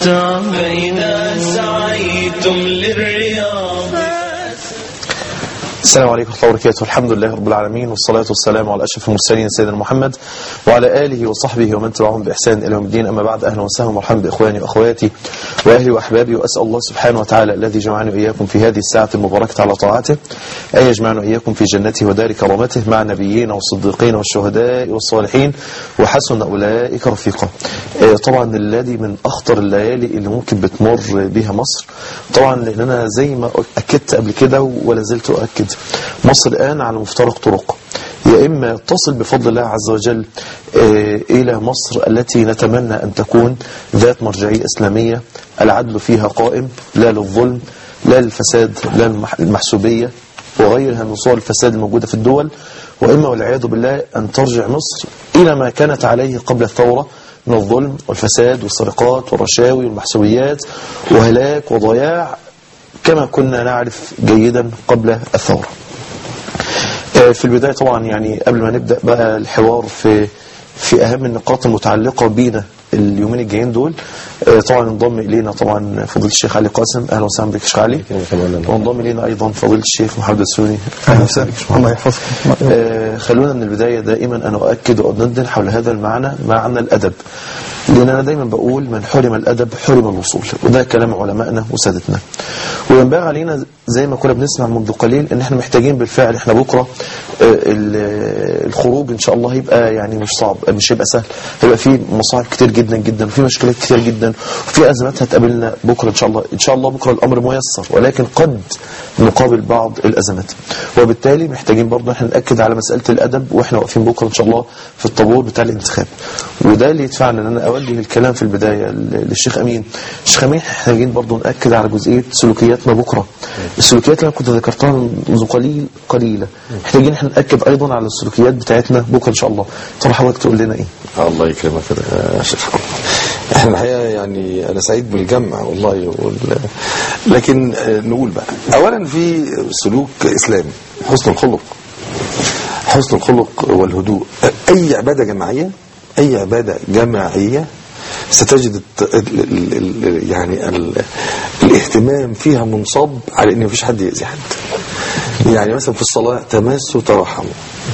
فإذا سعيتم للرياض السلام عليكم ورحمة الله وبركاته الحمد لله رب العالمين والصلاة والسلام على أشرف المرسلين سيدنا محمد وعلى آله وصحبه ومن تبعهم بإحسان إلى يوم الدين أما بعد أهلا وسهلا ومرحبا بإخواني وأخواتي وأهلي وأحبابي وأسأل الله سبحانه وتعالى الذي جمعني وإياكم في هذه الساعة المباركة على طاعته أن يجمعنا وإياكم في جنته ودار كرامته مع النبيين والصديقين والشهداء والصالحين وحسن أولئك رفيقا آه، طبعا الذي من أخطر الليالي اللي ممكن بتمر بها مصر طبعا لأن أنا زي ما أكدت قبل كده ولا زلت أؤكد مصر الآن على مفترق طرق يا إما تصل بفضل الله عز وجل آه، إلى مصر التي نتمنى أن تكون ذات مرجعية إسلامية العدل فيها قائم لا للظلم لا للفساد لا للمحسوبية وغيرها من صور الفساد الموجودة في الدول وإما والعياذ بالله أن ترجع مصر إلى ما كانت عليه قبل الثورة من الظلم والفساد والسرقات والرشاوي والمحسوبيات وهلاك وضياع كما كنا نعرف جيدا قبل الثورة آه، في البداية طبعا يعني قبل ما نبدأ بقى الحوار في في أهم النقاط المتعلقة بينا اليومين الجايين دول آه، طبعا انضم إلينا طبعا فضيلة الشيخ علي قاسم أهلا وسهلا بك يا شيخ علي وانضم إلينا أيضا فضيلة الشيخ محمد السوني أهلا وسهلا بك يا شيخ محمد. الله يحفظك آه، خلونا من البداية دائما أنا أؤكد وأدندن حول هذا المعنى معنى الأدب لأن أنا دايما بقول من حرم الأدب حرم الوصول وده كلام علمائنا وسادتنا وينبغي علينا زي ما كنا بنسمع منذ قليل ان احنا محتاجين بالفعل احنا بكرة آه، ال- الخروج ان شاء الله هيبقى يعني مش صعب مش هيبقى سهل هيبقى فيه مصاعب كتير جدا جدا وفي مشكلات كتير جدا وفي ازمات هتقابلنا بكرة ان شاء الله ان شاء الله بكرة الامر ميسر ولكن قد نقابل بعض الازمات وبالتالي محتاجين برضه احنا ناكد على مسألة الادب واحنا واقفين بكرة ان شاء الله في الطابور بتاع الانتخاب وده اللي يدفعنا ان انا اوجه الكلام في البداية ل- للشيخ امين الشيخ امين محتاجين برضه ناكد على جزئية سلوكياتنا بكرة السلوكيات اللي انا كنت ذكرتها منذ قليل قليلة محتاجين احنا ناكد ايضا على السلوكيات بتاعتنا بكرة ان شاء الله ترى حضرتك تقول لنا ايه الله يكرمك يا شيخ احنا الحقيقه يعني انا سعيد بالجمع والله وال... لكن آه، نقول بقى اولا في سلوك اسلامي حسن الخلق حسن الخلق والهدوء اي عباده جماعيه اي عباده جماعيه ستجد الت... ال... ال... ال... يعني ال... الاهتمام فيها منصب على ان مفيش حد يأذي حد يعني مثلا في الصلاه تماسوا ترحموا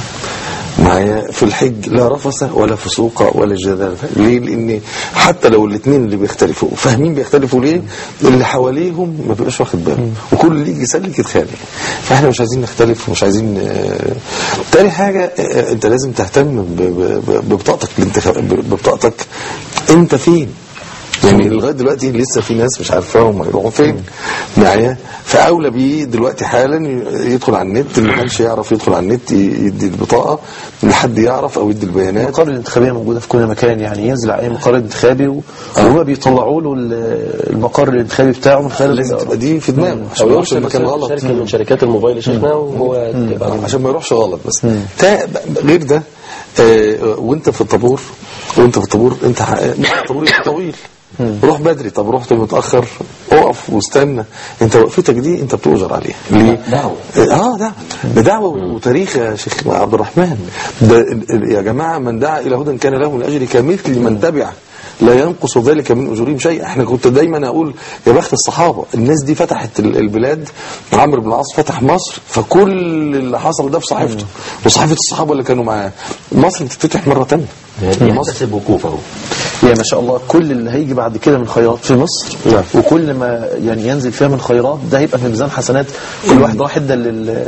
معايا في الحج لا رفث ولا فسوق ولا جدال ليه لان حتى لو الاثنين اللي بيختلفوا فاهمين بيختلفوا ليه اللي حواليهم ما بيبقاش واخد باله وكل اللي يجي يسلك يتخانق فاحنا مش عايزين نختلف ومش عايزين آه، تاني حاجه آه، انت لازم تهتم ب- ب- ب- ببطاقتك الانتخاب ببطاقتك انت فين يعني لغايه دلوقتي لسه في ناس مش عارفاهم هيروحوا فين معايا فاولى بيه دلوقتي حالا يدخل على النت اللي ما كانش يعرف يدخل على النت يدي البطاقه لحد يعرف او يدي البيانات المقر الانتخابية موجودة في كل مكان يعني ينزل على أي مقر انتخابي و- وهما بيطلعوا له ال- المقر الانتخابي بتاعه من خلال لازم تبقى دي في دماغه عشان او ما يروحش يرسل المكان غلط شركه من شركات الموبايل يا شيخنا وهو تبقى عشان ما يروحش غلط بس تا غير ده آه، وانت في الطابور وانت في الطابور انت ح- الطابور يبقى طويل روح بدري طب رحت متاخر اقف واستنى انت وقفتك دي انت بتؤجر عليها ليه؟ دعوة. اه دعوه ده دعوه وتاريخ يا شيخ عبد الرحمن ده ال- ال- يا جماعه من دعا الى هدى كان له من اجر كمثل من تبعه لا ينقص ذلك من اجورهم شيء احنا كنت دايما اقول يا بخت الصحابه الناس دي فتحت ال- البلاد عمرو بن العاص فتح مصر فكل اللي حصل ده في صحيفته وصحيفه الصحابه اللي كانوا معاه مصر بتتفتح مره ثانيه يحتسب وقوف اهو يعني ما شاء الله كل اللي هيجي بعد كده من خيرات في مصر نعم. وكل ما يعني ينزل فيها من خيرات ده هيبقى في ميزان حسنات كل واحد راح ادى لل-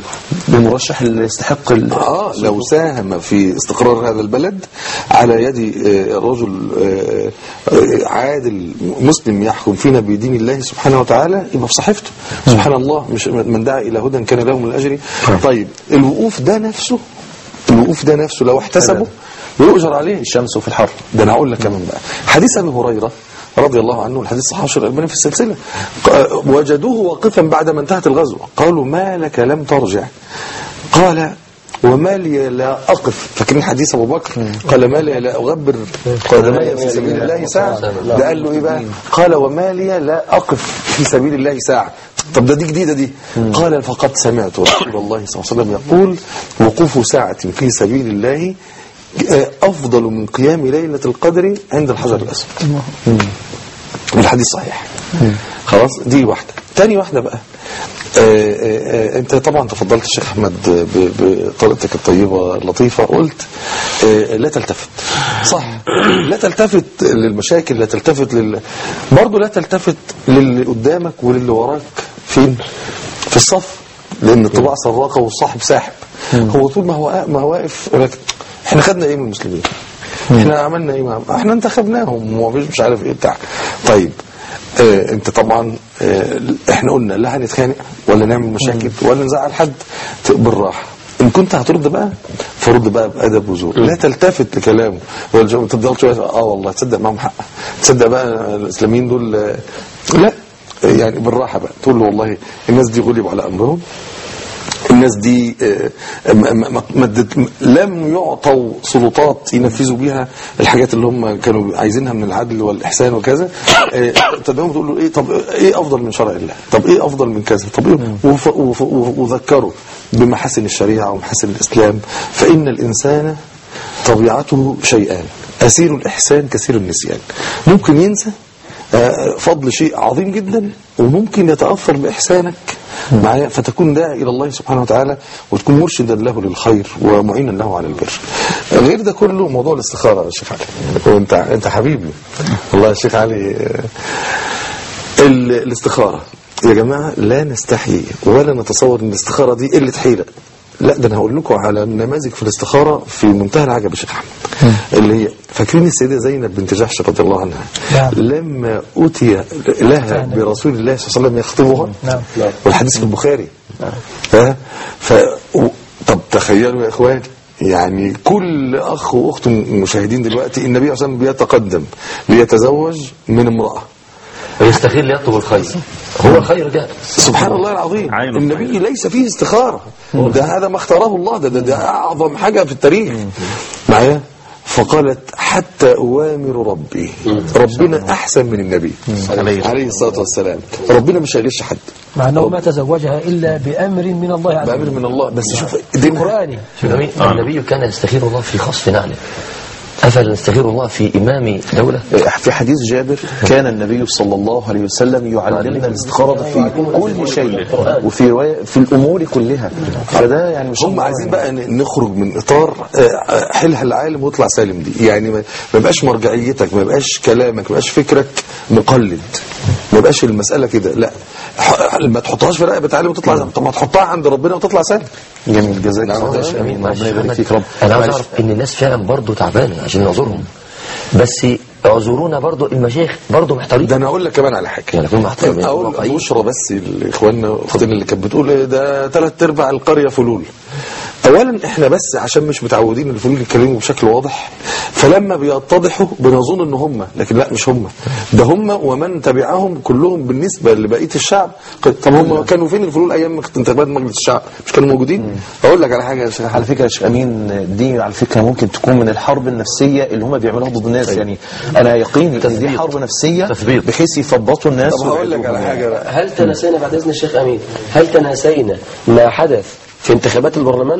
للمرشح اللي يستحق ال- اه لو ساهم في استقرار هذا البلد على يد آه، رجل آه، آه، عادل مسلم يحكم فينا بدين الله سبحانه وتعالى يبقى في صحيفته سبحان الله مش من دعا الى هدى كان له من الاجر طيب الوقوف ده نفسه الوقوف ده نفسه لو احتسبه يؤجر عليه الشمس وفي الحر ده انا هقول لك كمان بقى حديث ابي هريره رضي الله عنه الحديث صحيح الشيخ الالباني في السلسله ق- وجدوه واقفا بعد ما انتهت الغزوه قالوا ما لك لم ترجع قال وما لي لا اقف فاكرين حديث ابو بكر قال ما لي لا اغبر قدمي في سبيل الله ساعه ده قال له ايه بقى قال وما لي لا اقف في سبيل الله ساعه طب ده دي جديده دي قال فقد سمعت رسول الله صلى الله عليه وسلم يقول وقوف ساعه في سبيل الله أفضل من قيام ليلة القدر عند الحجر الأسود والحديث صحيح خلاص دي واحدة تاني واحدة بقى آه، آه، آه، انت طبعا تفضلت الشيخ احمد ب- بطريقتك الطيبة اللطيفة قلت آه، لا تلتفت صح لا تلتفت للمشاكل لا تلتفت لل برضه لا تلتفت للي قدامك وللي وراك فين في الصف لان الطباع سراقة والصاحب ساحب هو طول ما هو ما هو واقف يقول لك احنا خدنا ايه من المسلمين احنا عملنا ايه معاهم؟ احنا انتخبناهم ومفيش مش عارف ايه بتاع طيب اه انت طبعا اه احنا قلنا لا هنتخانق ولا نعمل مشاكل ولا نزعل حد ت- بالراحه ان كنت هترد بقى فرد بقى بادب وذوق لا تلتفت لكلامه ولا جو- تفضل شويه اه والله تصدق معاهم حق تصدق بقى الاسلاميين دول اه، لا يعني بالراحه بقى تقول له والله الناس دي غلبوا على امرهم الناس دي آه، ما- ما- ما- ما ادت- لم يعطوا سلطات ينفذوا بيها الحاجات اللي هم كانوا عايزينها من العدل والإحسان وكذا آه، تدعوهم تقول له ايه طب ايه افضل من شرع الله طب ايه افضل من كذا طب ايه وف- وف- وذكروا بمحاسن الشريعة ومحاسن الإسلام فإن الإنسان طبيعته شيئان أسير الإحسان كثير النسيان ممكن ينسى آه، فضل شيء عظيم جدا وممكن يتأثر بإحسانك معايا فتكون داعي إلى الله سبحانه وتعالى وتكون مرشدا له للخير ومعينا له على البر غير ده كله موضوع الاستخارة يا شيخ علي وانت انت حبيبي والله يا شيخ علي آه، ال- الاستخارة يا جماعة لا نستحي ولا نتصور ان الاستخارة دي قلة حيلة لا ده انا هقول لكم على نماذج في الاستخارة في منتهى العجب يا شيخ احمد اللي هي فاكرين السيدة زينب بنت جحش رضي الله عنها نعم. لما أتي لها برسول الله صلى الله عليه وسلم يخطبها نعم. والحديث في البخاري ها ف و- طب تخيلوا يا اخواني يعني كل اخ واخت من المشاهدين دلوقتي النبي صلى الله عليه وسلم بيتقدم ليتزوج من امراه ويستخير ليطلب الخير هو الخير جاء سبحان الله العظيم عينه. النبي ليس فيه استخارة ده هذا ما اختاره الله ده, ده, ده أعظم حاجة في التاريخ معايا فقالت حتى أوامر ربي ربنا أحسن من النبي عليه الصلاة والسلام ربنا مش هيغش حد مع أنه ما تزوجها إلا بأمر من الله عز بأمر وجل من الله بس شوف دينها قرآني النبي النبي كان يستخير الله في خصف نعله أفلا نستخير الله في إمام دولة في حديث جابر كان النبي صلى الله عليه وسلم يعلمنا الاستخارة في كل شيء وفي رواية في الأمور كلها فده يعني مش هم عايزين بقى ن- نخرج من اطار آه، حلها العالم واطلع سالم دي يعني ما ما يبقاش مرجعيتك ما يبقاش كلامك ما يبقاش فكرك مقلد ما يبقاش المساله كده لا ح- ما تحطهاش في رقبه عالم وتطلع طب ما تحطها عند ربنا وتطلع سالم جميل جزاك نعم، الله معلش، خير أمين، معلش ربنا يبارك محمد. فيك رب أنا عاوز معلش. أعرف إن الناس فعلا برضه تعبانة عشان نعذرهم بس اعذرونا برضه المشايخ برضه محتارين ده انا اقول لك كمان على حاجه يعني نكون محترمين اقول واقعيين. بشرى بس لاخواننا اختنا اللي كانت بتقول إيه ده ثلاث ارباع القريه فلول اولا احنا بس عشان مش متعودين الفلول يتكلموا بشكل واضح فلما بيتضحوا بنظن ان هم لكن لا مش هم ده هم ومن تبعهم كلهم بالنسبه لبقيه الشعب طب هم كانوا فين الفلول ايام انتخابات مجلس الشعب مش كانوا موجودين اقول لك على حاجه يا شيخ على فكرة يا شيخ أمين دي على فكرة ممكن تكون من الحرب النفسية اللي هم بيعملوها ضد الناس يعني أنا يقيني إن دي تثبيط. حرب نفسية تثبيط. بحيث يثبطوا الناس طب هقول لك على حاجه بقى هل تناسينا بعد إذن الشيخ أمين هل تناسينا ما حدث في انتخابات البرلمان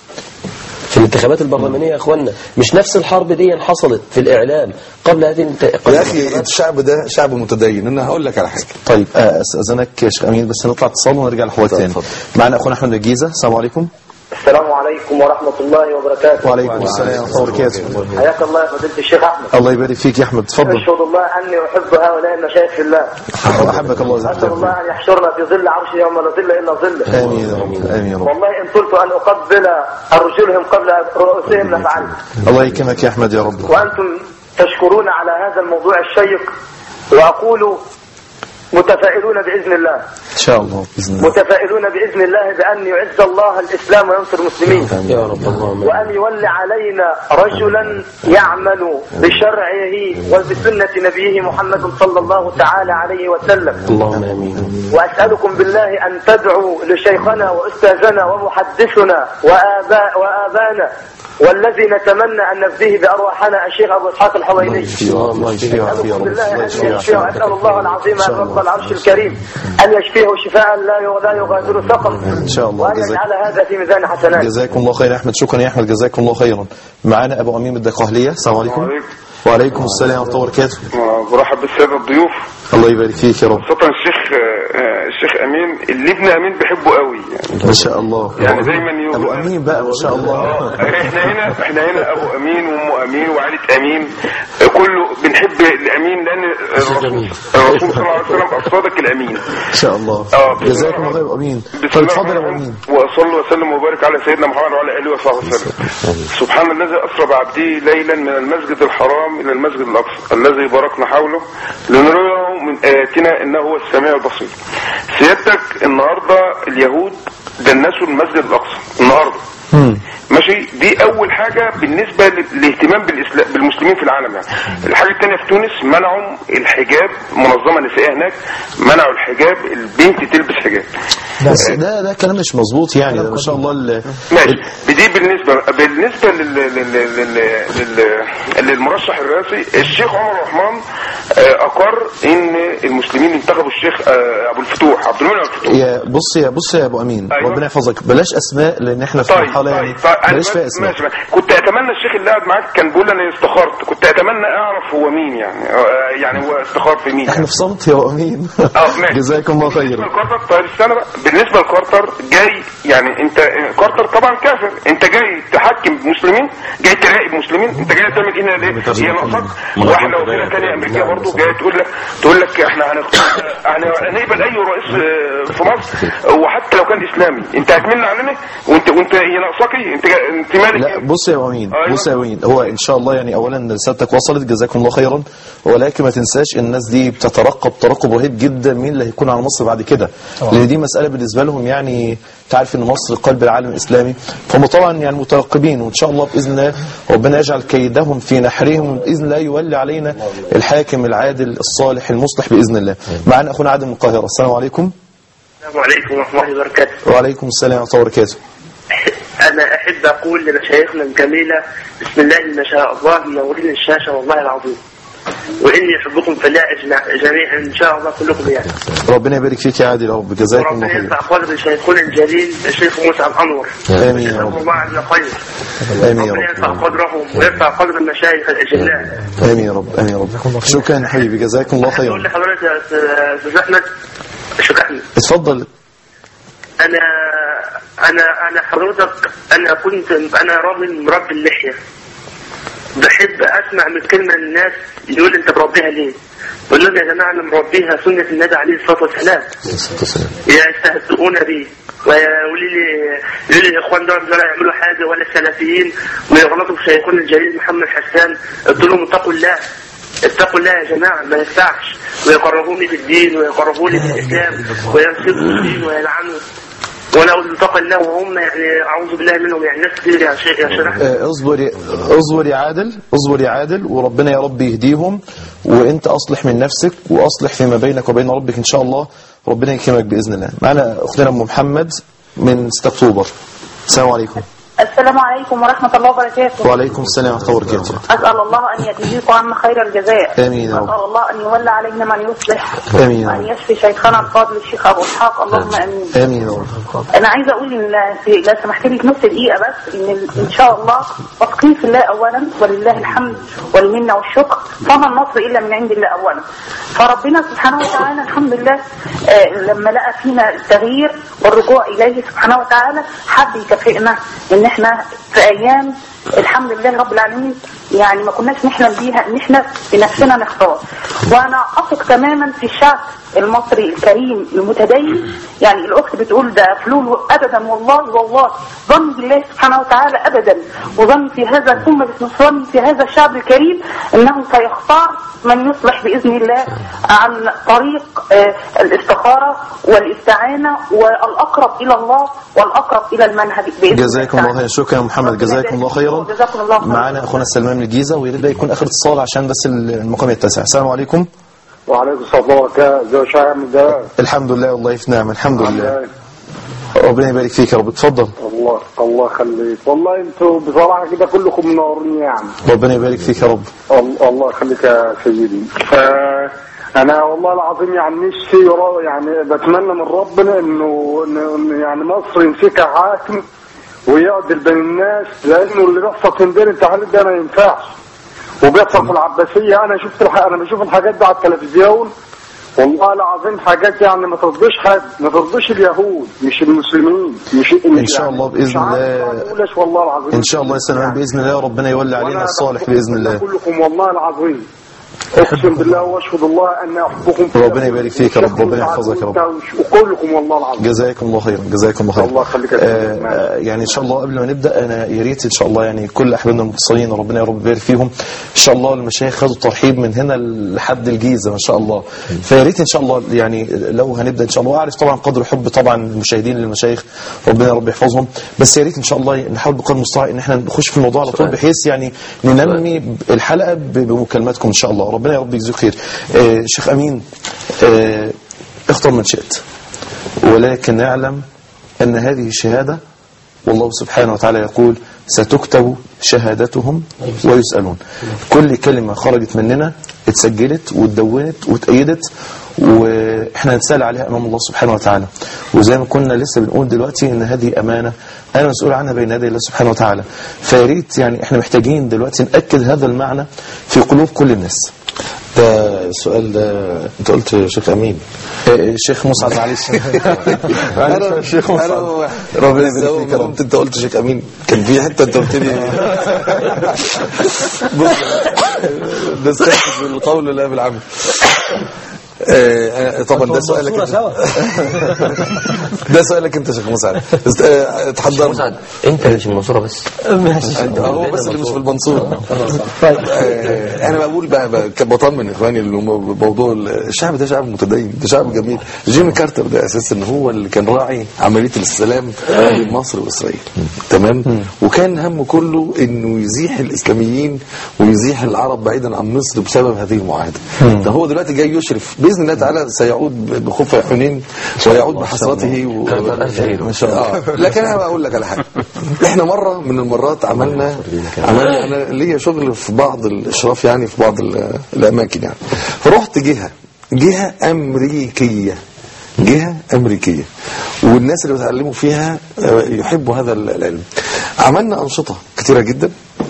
في الانتخابات البرلمانية يا أخوانا مش نفس الحرب دي حصلت في الإعلام قبل هذه الانت... قبل يا اخي الانتخابات؟ الشعب ده شعب متدين انا هقول لك على حاجه طيب آه، استاذنك يا شيخ امين بس نطلع اتصال ونرجع لحوار اتفضل، تاني اتفضل. معنا اخونا احمد الجيزه السلام عليكم السلام عليكم ورحمة الله وبركاته وعليكم السلام ورحمه الله وبركاته حياك الله يا فضيلة الشيخ أحمد الله يبارك فيك يا احمد اتفضل أشهد الله أني أحب هؤلاء المشايخ في الله احبك الله يجزاك أسأل الله أن يحشرنا في ظل عرشه يوم لا ظل إلا ظله امين يا رب امين يا رب والله إن طلت أن أقبل أرجلهم قبل رؤوسهم لفعلت الله يكرمك يا احمد يا رب وأنتم تشكرون على هذا الموضوع الشيق وأقول متفائلون بإذن الله ان شاء الله باذن الله متفائلون بإذن الله بأن يعز الله الإسلام وينصر المسلمين يا رب اللهم وأن يولي علينا رجلا يعمل بشرعه وبسنة نبيه محمد صلى الله تعالى عليه وسلم اللهم امين وأسألكم بالله أن تدعوا لشيخنا وأستاذنا ومحدثنا وآباء وآبانا والذي نتمنى أن نفديه بأرواحنا الشيخ أبو إسحاق الحويني الله يشفيه ويعافيه يا أسألكم رب بالله الله أن يشفيه يشفيه ويعافيه وأسأل الله العظيم أن رب العرش الكريم أن يشفيه شفاء لا لا يغادر سقم ان شاء الله وأن جزاك يجعل هذا في ميزان حسناته جزاكم الله خير يا احمد شكرا يا احمد جزاكم الله خيرا معانا ابو امين الدقهليه السلام عليكم وعليكم السلام ورحمة الله وبركاته برحب بالسادة الضيوف الله يبارك فيك يا رب خاصة الشيخ آه، آه، الشيخ أمين اللي ابن أمين بيحبه قوي يعني ما شاء الله يعني دايما يقول أبو أمين بقى ما شاء الله احنا هنا احنا هنا ابو امين وام امين وعائله امين كله بنحب الامين لان الرسول الرسول صلى الله عليه وسلم الصادق الامين ما شاء الله اه بسم جزاكم الله الله يا أبو أمين بسم طيب الله اتفضل يا أبو الرحمن أمين الرحيم. وصلوا وسلم وبارك على سيدنا محمد وعلى اله وصحبه وسلم سبحان الذي اسرى بعبده ليلا من المسجد الحرام الى المسجد الاقصى الذي باركنا حوله لنريه من اياتنا انه هو السميع البصير سيادتك النهارده اليهود دنسوا المسجد الاقصى النهارده ماشي دي اول حاجه بالنسبه ل- للاهتمام بالإسلام بالمسلمين في العالم يعني الحاجه الثانيه في تونس منعوا الحجاب منظمه نسائيه هناك منعوا الحجاب البنت تلبس حجاب بس ده ده كلام مش مظبوط يعني ده ما شاء الله ال- ماشي دي بالنسبه بالنسبه لل... لل... لل... لل... للمرشح الرئاسي الشيخ عمر الرحمن آه، اقر ان المسلمين انتخبوا الشيخ آه، ابو الفتوح عبد المنعم الفتوح يا بص يا بص يا ابو امين أيوة. ربنا يحفظك بلاش اسماء لان احنا في طيب مرحله يعني طيب طيب أنا بلاش فيها بس- اسماء ماشي ماشي. كنت اتمنى الشيخ اللي قاعد معاك كان بيقول انا استخرت كنت اتمنى اعرف هو مين يعني آه، يعني هو استخار في مين احنا في صمت يا ابو امين اه ماشي جزاكم الله بالنسبه خيرا لكارتر طيب استنى بقى بالنسبه لكارتر جاي يعني انت كارتر طبعا كافر انت جاي تحكم مسلمين جاي تراقب مسلمين انت جاي تعمل هنا ليه؟ هي ناقصك واحده وكيله ثانيه امريكيه برضه جايه تقول لك تقول لك احنا هنختار هن- هنقبل اي رئيس آه، في مصر وحتى لو كان اسلامي انت هتمن علينا وانت وانت هي ناقصاك ايه؟ انت جا- انت مالك لا بص يا ابو امين أيوة. بص يا ابو امين هو ان شاء الله يعني اولا رسالتك وصلت جزاكم الله خيرا ولكن ما تنساش الناس دي بتترقب ترقب رهيب جدا مين اللي هيكون على مصر بعد كده لان دي مساله بالنسبه لهم يعني تعرف ان مصر قلب العالم الاسلامي فهم طبعا يعني مترقبين وان شاء الله باذن الله ربنا يجعل كيدهم في نحرهم باذن الله يولي علينا الحاكم العادل الصالح المصلح باذن الله معنا اخونا عادل من القاهره السلام عليكم السلام عليكم ورحمة الله وبركاته وعليكم السلام ورحمه الله وبركاته أنا أحب أقول لمشايخنا الجميلة بسم الله ما شاء الله منورين الشاشة والله العظيم وإني أحبكم في الله أجمع- جميعا إن شاء الله كلكم يعني ربنا يبارك فيك يا عادل يا رب جزاكم الله وربنا خيرا يرفع قدر شيخنا الجليل الشيخ موسى الأنور امين يا جزاهم رب الله عز خير امين يا ربنا يرفع رب قدرهم ويرفع قدر المشايخ الأجلاء امين يا رب امين يا رب شكرا يا حبيبي جزاكم الله أقول خيرا لحضرتك يا أستاذ- أستاذ أحمد شيخ أحمد اتفضل انا انا انا حضرتك انا كنت انا راجل مربي اللحيه بحب اسمع من كلمه الناس يقول انت مربيها ليه؟ بقول لهم يا جماعه انا مربيها سنه النبي عليه الصلاه والسلام يستهزئون بي ويقولوا لي يقولوا لي الاخوان دول لا يعملوا حاجه ولا السلفيين ويغلطوا في شيخنا الجليل محمد حسان قلت لهم اتقوا الله اتقوا الله يا جماعه ما ينفعش ويقربوني في الدين ويقربوني في الاسلام وينسبوا الدين ويلعنوا وانا اقول اتقوا الله وهم يعني اعوذ بالله منهم يعني ناس كتير يا شيخ يا شيخ أحمد. آه، اصبر يا اصبر يا عادل اصبر يا عادل وربنا يا رب يهديهم وانت اصلح من نفسك واصلح فيما بينك وبين ربك ان شاء الله ربنا يكرمك باذن الله معنا اختنا ام محمد من 6 اكتوبر السلام عليكم السلام عليكم ورحمة الله وبركاته وعليكم السلام ورحمه الله وبركاته أسأل الله أن يجزيكم عنا خير الجزاء آمين يا رب. أسأل الله أن يولى علينا من يصلح آمين يا وأن رب. يشفي شيخنا الفاضل الشيخ أبو إسحاق اللهم آمين امين يا رب أنا عايزة أقول إن في لو سمحت لي في نص دقيقة بس إن ال- إن شاء الله واثقين في الله أولا ولله الحمد والمنة والشكر فما النصر إلا من عند الله أولا فربنا سبحانه وتعالى الحمد لله آه، لما لقى فينا التغيير والرجوع إليه سبحانه وتعالى حب يكافئنا إن إحنا في أيام الحمد لله رب العالمين يعني ما كناش نحلم بيها ان احنا بنفسنا نختار وانا اثق تماما في الشعب المصري الكريم المتدين يعني الاخت بتقول ده فلول ابدا والله والله ظن بالله سبحانه وتعالى ابدا وظن في هذا الامه ظن في هذا الشعب الكريم انه سيختار من يصلح باذن الله عن طريق آه، الاستخاره والاستعانه والاقرب الى الله والاقرب الى المنهج باذن الله جزاكم الله تعالى. خيرا شكرا يا محمد جزاكم الله خيرا جزاكم الله خيرا معنا اخونا سلمان من الجيزه ويا ريت ده يكون اخر اتصال عشان بس المقام يتسع السلام عليكم وعليكم السلام ورحمة الله وبركاته ازي يا شيخ احمد ده الحمد لله والله في نعم الحمد لله ربنا يبارك فيك يا رب اتفضل الله الله يخليك والله انتوا بصراحة كده كلكم منورين يعني ربنا يبارك فيك يا رب ال- الله يخليك يا سيدي ف انا والله العظيم يعني نفسي يرا- يعني بتمنى من ربنا انه إنه- إنه يعني مصر يمسكها حاكم ويعدل بين الناس لانه اللي بيحصل في مدينة التحاليل ده ما ينفعش وبيحصل في العباسيه انا شفت الح... انا بشوف الحاجات دي على التلفزيون والله العظيم حاجات يعني ما ترضيش حد ما ترضيش اليهود مش المسلمين مش ان شاء الله باذن الله الله والله العظيم ان شاء الله يا سلام باذن الله ربنا يولي علينا الصالح باذن الله كلكم والله العظيم اقسم بالله واشهد الله ان احبكم في ربنا يبارك فيك يا رب ربنا يحفظك يا رب وكلكم والله العظيم جزاكم الله خيرا جزاكم الله خيرا الله يخليك يا آه سيدي. آه، يعني ان شاء الله قبل ما نبدا انا يا ريت ان شاء الله يعني كل احبابنا المتصلين ربنا يا رب يبارك فيهم ان شاء الله المشايخ خدوا الترحيب من هنا لحد الجيزه ما شاء الله فيا ريت ان شاء الله يعني لو هنبدا ان شاء الله واعرف طبعا قدر حب طبعا المشاهدين للمشايخ ربنا يا رب يحفظهم بس يا ريت ان شاء الله نحاول بقدر المستطاع ان احنا نخش في الموضوع على طول بحيث يعني ننمي الحلقه ب- بمكالماتكم ان شاء الله ربنا يا رب يجزيك خير آه شيخ امين آه اختر من شئت ولكن اعلم أن هذه الشهادة والله سبحانه وتعالى يقول ستكتب شهادتهم ويسألون كل كلمة خرجت مننا اتسجلت واتدونت واتأيدت واحنا هنسأل عليها أمام الله سبحانه وتعالى وزي ما كنا لسه بنقول دلوقتي ان هذه أمانة أنا مسؤول عنها بين يدي الله سبحانه وتعالى فياريت يعني احنا محتاجين دلوقتي نأكد هذا المعنى في قلوب كل الناس ده السؤال ده انت قلت يا شيخ امين الشيخ مسعد معلش انا الشيخ انا مسعد واحد ربنا بس يبارك أول فيك يا ما رب. قمت انت قلت شيخ امين كان في حته انت قلت لي بص نستحدث بالقول لا بالعمل آه، طبعا ده سؤالك صورة انت. سوا ده سؤالك انت يا شيخ مسعد است- آه، اتحضر مسعد انت اللي مش من المنصوره بس ماشي هو بس اللي مش في المنصورة طيب آه، انا بقول بقى, بقى كان بطمن اخواني اللي هم موضوع الشعب ده شعب متدين ده شعب جميل جيمي كارتر ده اساسا هو اللي كان راعي عمليه السلام بين مصر واسرائيل تمام وكان همه كله انه يزيح الاسلاميين ويزيح العرب بعيدا عن مصر بسبب هذه المعاهده ده هو دلوقتي جاي يشرف باذن الله تعالى سيعود بخفة حنين ويعود بحسرته و... كان طلع شهيد. ما شاء الله لكن انا بقول لك على حاجه احنا مره من المرات عملنا عملنا انا ليا شغل في بعض الاشراف يعني في بعض ال- الاماكن يعني فرحت جهه جهه امريكيه جهه امريكيه والناس اللي بيتعلموا فيها آه، يحبوا هذا العلم عملنا انشطه كثيره جدا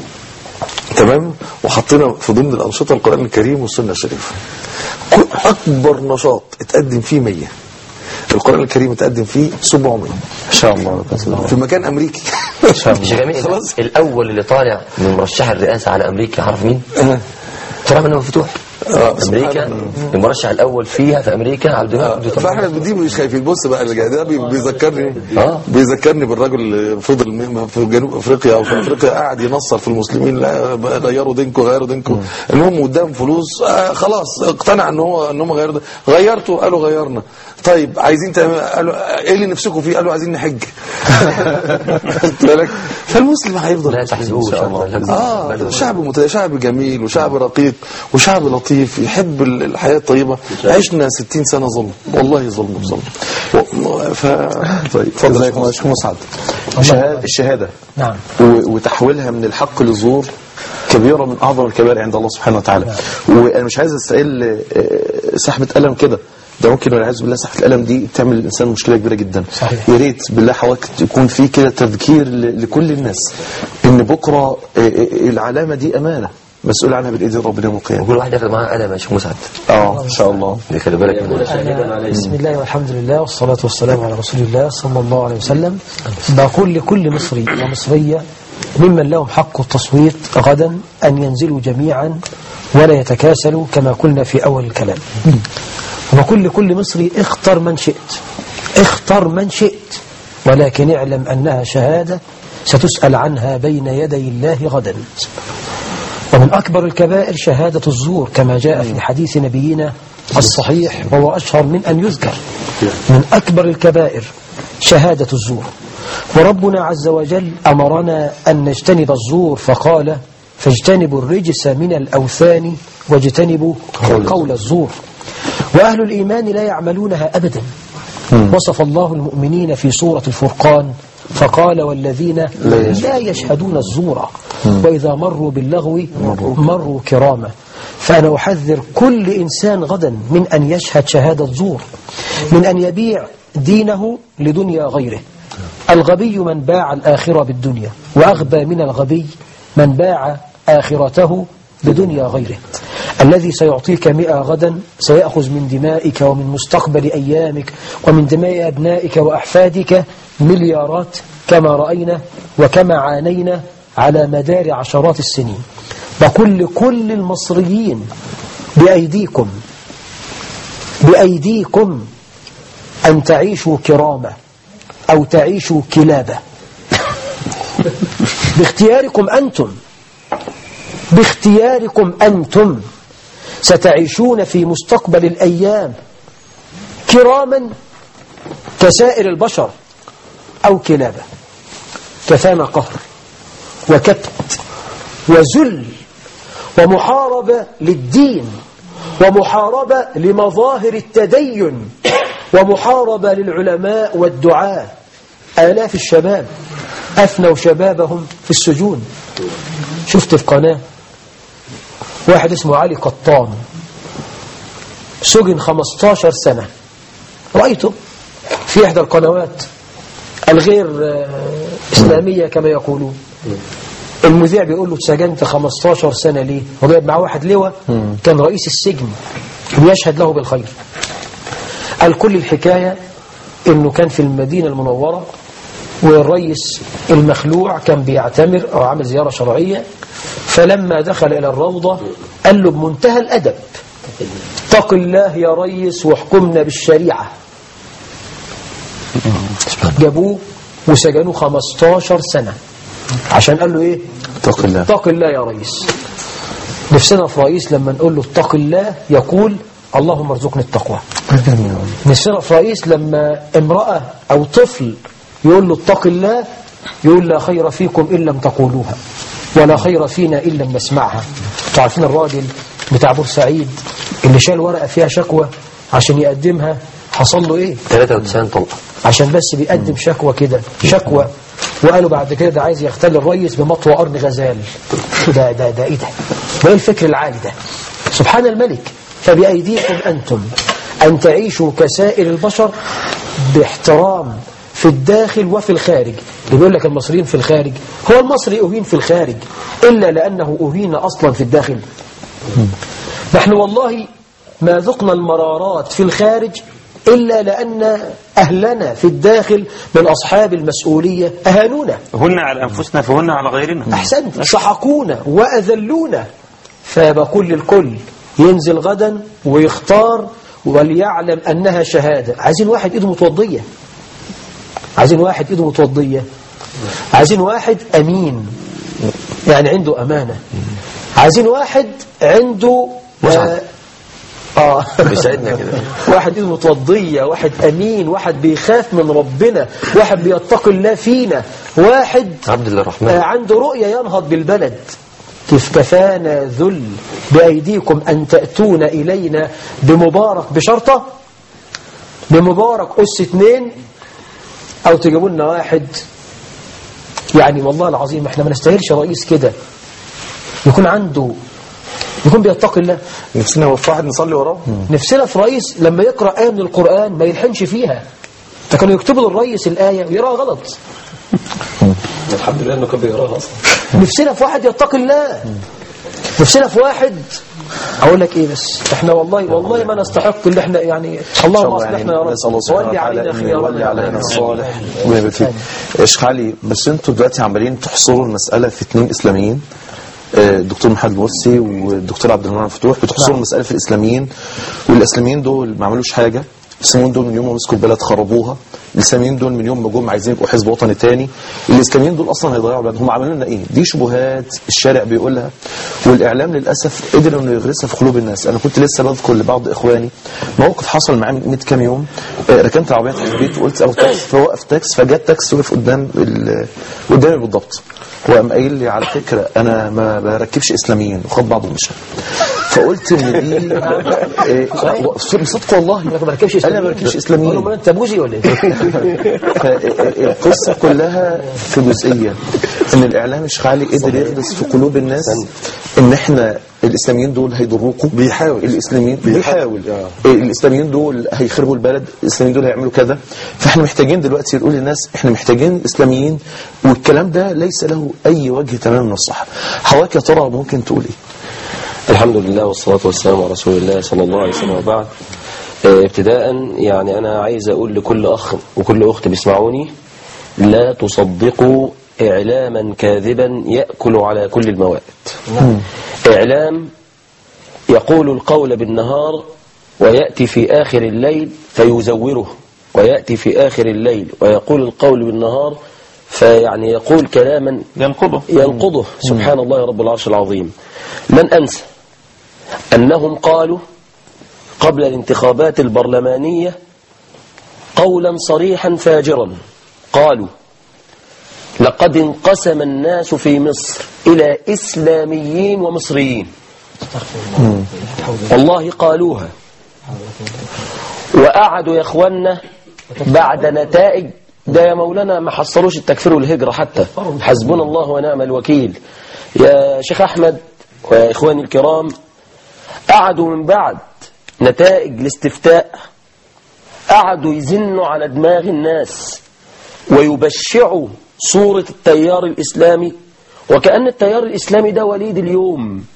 تمام وحطينا في ضمن الانشطه القران الكريم والسنه الشريفه كل- اكبر نشاط اتقدم فيه 100 القران الكريم اتقدم فيه 700 ان شاء الله في مكان امريكي مش جميل خلاص الاول اللي طالع من مرشح الرئاسه على امريكا عارف مين؟ آه. طلع منه مفتوح آه، امريكا المرشح الاول فيها في امريكا عبد المجيد فاحنا دي مش خايفين بص بقى اللي جاي ده بي- بيذكرني آه. بيذكرني بالراجل اللي فضل م- في جنوب افريقيا او في افريقيا قاعد ينصر في المسلمين لا بقى غيروا دينكم غيروا دينكم المهم قدام فلوس آه خلاص اقتنع ان هو ان هم غيروا دين. غيرته قالوا غيرنا طيب عايزين تعمل قالوا ايه اللي نفسكم فيه قالوا عايزين نحج خدت بالك فالمسلم هيفضل لا مسلم. تحسبوه اه شعب مت... شعب جميل وشعب رقيق وشعب لطيف يحب ال- الحياة الطيبة عشنا 60 سنة ظلم والله ظلم بظلم و- ف... طيب اتفضل يا شيخ مسعد الشهادة, الشهادة نعم و- وتحويلها من الحق للزور كبيرة من أعظم الكبائر عند الله سبحانه وتعالى وأنا مش عايز أستقل آه، سحبة قلم كده ده ممكن والعياذ بالله سحبة القلم دي تعمل الإنسان مشكلة كبيرة جدا صحيح. يا ريت بالله حضرتك يكون في كده تذكير ل- لكل الناس إن بكرة آه، آه، العلامة دي أمانة مسؤول عنها بالإيدين ربنا يوم القيامة وكل واحد ياخد معاه قلم يا شيخ مسعد اه إن شاء الله دي خلي بالك منها أنا بسم الله والحمد لله والصلاة والسلام على رسول الله صلى الله عليه وسلم بقول لكل مصري ومصرية ممن لهم حق التصويت غدا أن ينزلوا جميعا ولا يتكاسلوا كما قلنا في أول الكلام وبقول لكل مصري اختر من شئت اختر من شئت ولكن اعلم أنها شهادة ستسأل عنها بين يدي الله غدا ومن أكبر الكبائر شهادة الزور كما جاء في حديث نبينا الصحيح وهو أشهر من أن يذكر من أكبر الكبائر شهادة الزور وربنا عز وجل أمرنا أن نجتنب الزور فقال فاجتنبوا الرجس من الأوثان واجتنبوا قول الزور وأهل الإيمان لا يعملونها أبدا وصف الله المؤمنين في سورة الفرقان فقال والذين لا يشهدون الزور وإذا مروا باللغو مروا كراما فأنا أحذر كل إنسان غدا من أن يشهد شهادة زور من أن يبيع دينه لدنيا غيره الغبي من باع الآخرة بالدنيا وأغبى من الغبي من باع آخرته بدنيا غيره الذي سيعطيك مئة غدا سيأخذ من دمائك ومن مستقبل أيامك ومن دماء أبنائك وأحفادك مليارات كما رأينا وكما عانينا على مدار عشرات السنين بقول لكل المصريين بأيديكم بأيديكم أن تعيشوا كرامة أو تعيشوا كلابة باختياركم أنتم باختياركم أنتم ستعيشون في مستقبل الأيام كراما كسائر البشر أو كلابة كفانا قهر وكبت وذل ومحاربة للدين ومحاربة لمظاهر التدين ومحاربة للعلماء والدعاة آلاف الشباب أفنوا شبابهم في السجون شفت في قناة واحد اسمه علي قطان سجن 15 سنة رأيته في إحدى القنوات الغير آه، إسلامية كما يقولون المذيع بيقول له اتسجنت 15 سنة ليه هو جايب معاه واحد لواء كان رئيس السجن ويشهد له بالخير قال كل الحكاية انه كان في المدينة المنورة والرئيس المخلوع كان بيعتمر او عامل زيارة شرعية فلما دخل الى الروضة قال له بمنتهى الادب اتق الله يا ريس واحكمنا بالشريعة جابوه وسجنوه 15 سنة عشان قال له ايه اتق الله اتق الله يا ريس نفسنا في رئيس لما نقول له اتق الله يقول اللهم ارزقني التقوى نفسنا في رئيس لما امرأة أو طفل يقول له اتق الله يقول لا خير فيكم إن لم تقولوها ولا خير فينا إن لم نسمعها انتوا عارفين الراجل بتاع بورسعيد اللي شال ورقة فيها شكوى عشان يقدمها حصل له ايه 93 طلقة عشان بس بيقدم شكوى كده شكوى وقالوا بعد كده ده عايز يغتال الريس بمطوى قرن غزال ده ده ده ايه ده؟ ده ايه الفكر العالي ده؟ سبحان الملك فبأيديكم أنتم أن تعيشوا كسائر البشر باحترام في الداخل وفي الخارج اللي بيقول لك المصريين في الخارج هو المصري أهين في الخارج إلا لأنه أهين أصلا في الداخل نحن والله ما ذقنا المرارات في الخارج إلا لأن أهلنا في الداخل من أصحاب المسؤولية أهانونا هن على أنفسنا فهن على غيرنا أحسنت سحقونا وأذلونا فبقول للكل ينزل غدا ويختار وليعلم أنها شهادة عايزين واحد إيده متوضية عايزين واحد إيده متوضية عايزين واحد أمين يعني عنده أمانة عايزين واحد عنده آه آه بيساعدنا كده واحد ايده متوضية واحد أمين واحد بيخاف من ربنا واحد بيتقي الله فينا واحد عبد الله الرحمن آه، عنده رؤية ينهض بالبلد كيف كفانا ذل بأيديكم أن تأتون إلينا بمبارك بشرطة بمبارك أس اتنين أو تجيبوا لنا واحد يعني والله العظيم احنا ما نستاهلش رئيس كده يكون عنده يكون بيتقي الله نفسنا هو في واحد نصلي وراه نفسنا في رئيس لما يقرأ آية من القرآن ما يلحنش فيها ده كانوا يكتبوا للرئيس الآية ويراها غلط الحمد لله انه كان بيقراها اصلا نفسنا في واحد يتقي الله نفسنا في واحد اقول لك ايه بس احنا والله والله ما نستحق اللي احنا يعني اللهم اصلحنا يا رب نسأل الله سبحانه ولي وتعالى علينا أن يولي خيارنا علينا الصالح ويبارك فيك شيخ علي بس انتوا دلوقتي عمالين تحصروا المسألة في اثنين إسلاميين آه، الدكتور محمد مرسي والدكتور عبد المنعم فتوح بتحصروا نعم. المسألة في الإسلاميين والإسلاميين دول ما عملوش حاجة الإسلاميين دول من يوم ما مسكوا البلد خربوها الإسلاميين دول من يوم ما جم عايزين يبقوا حزب وطني تاني الإسلاميين دول أصلا هيضيعوا البلد هم عملوا لنا إيه دي شبهات الشارع بيقولها والإعلام للأسف قدر إنه يغرسها في قلوب الناس أنا كنت لسه بذكر لبعض إخواني موقف حصل معايا من 100 كام يوم آه، ركنت العربية تحت البيت وقلت أو تاكس فوقف تاكس فجت تاكس وقف قدام ال- قدامي بالضبط وقام قايل لي على فكرة أنا ما بركبش إسلاميين وخد بعضه ومشى فقلت إن دي إيه، بصدق والله ما بركبش أنا ما بركبش اقول له إسلاميين ما انت بوزي ولا ايه فالقصة كلها في جزئية ان الاعلام الشيعي قدر يغرس في قلوب الناس ان احنا الاسلاميين دول هيضروكم بيحاول. الاسلاميين بيحاول. بيحاول إيه، الاسلاميين دول هيخربوا البلد الاسلاميين دول هيعملوا كذا فاحنا محتاجين دلوقتي نقول للناس احنا محتاجين اسلاميين والكلام ده ليس له اي وجه تمام من الصحة حضرتك يا ترى ممكن تقول ايه الحمد لله والصلاة والسلام على رسول الله صلى الله عليه وسلم وبعد آه، ابتداء يعني أنا عايز أقول لكل أخ وكل أخت بيسمعوني لا تصدقوا إعلاما كاذبا يأكل على كل المواد إعلام يقول القول بالنهار ويأتي في آخر الليل فيزوره ويأتي في آخر الليل ويقول القول بالنهار فيعني يقول كلاما ينقضه ينقضه سبحان الله رب العرش العظيم لن أنسى أنهم قالوا قبل الانتخابات البرلمانية قولا صريحا فاجرا قالوا لقد انقسم الناس في مصر إلى إسلاميين ومصريين والله قالوها وقعدوا يا اخوانا بعد نتائج ده يا مولانا ما حصلوش التكفير والهجرة حتى حسبنا الله ونعم الوكيل يا شيخ أحمد ويا إخواني الكرام قعدوا من بعد نتائج الاستفتاء قعدوا يزنوا على دماغ الناس ويبشعوا صورة التيار الإسلامي وكأن التيار الإسلامي ده وليد اليوم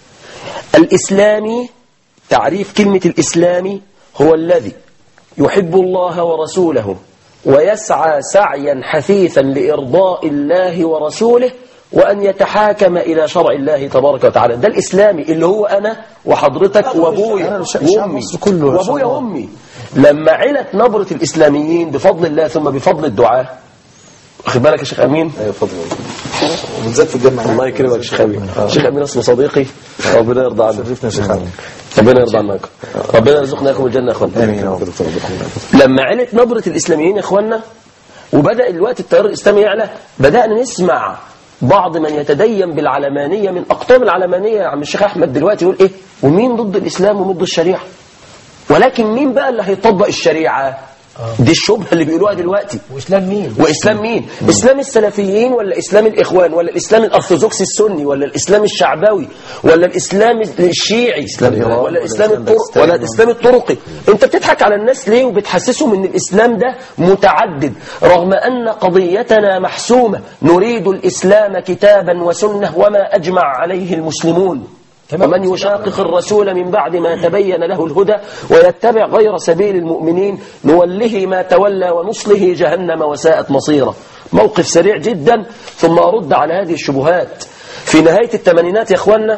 الإسلامي تعريف كلمة الإسلامي هو الذي يحب الله ورسوله ويسعى سعيا حثيثا لإرضاء الله ورسوله وأن يتحاكم إلى شرع الله تبارك وتعالى ده الإسلامي اللي هو أنا وحضرتك وأبويا شعب وأمي مصر كله إن شاء وأبويا الله. وأمي لما علت نبرة الإسلاميين بفضل الله ثم بفضل الدعاء واخد بالك يا شيخ أمين ايوه فضل وبالذات في الجامعة الله يكرمك يا شيخ أمين شيخ أمين اسمه صديقي ربنا يرضى عنك شرفنا يا شيخ علي ربنا يرضى عنك ربنا يرزقنا لكم الجنة يا اخوانا آمين يا رب. دكتور عبد الرحمن لما علت نبرة الإسلاميين يا إخوانا وبدأ الوقت التيار الإسلامي يعلى بدأنا نسمع بعض من يتدين بالعلمانية من أقطاب العلمانية يا عم الشيخ أحمد دلوقتي يقول إيه ومين ضد الإسلام وضد الشريعة ولكن مين بقى اللي هيطبق الشريعة دي الشبهة اللي بيقولوها دلوقتي وإسلام مين؟ وإسلام مين؟ إسلام السلفيين ولا إسلام الإخوان ولا الإسلام الأرثوذكسي السني ولا الإسلام الشعبوي ولا الإسلام الشيعي إيران ولا ولا الإسلام إسلام الطرق باكستان. ولا الإسلام الطرقي أنت بتضحك على الناس ليه وبتحسسهم إن الإسلام ده متعدد رغم أن قضيتنا محسومة نريد الإسلام كتابا وسنة وما أجمع عليه المسلمون ومن يشاقق الرسول من بعد ما تبين له الهدى ويتبع غير سبيل المؤمنين نوله ما تولى ونصله جهنم وساءت مصيره موقف سريع جدا ثم أرد على هذه الشبهات في نهاية الثمانينات يا أخوانا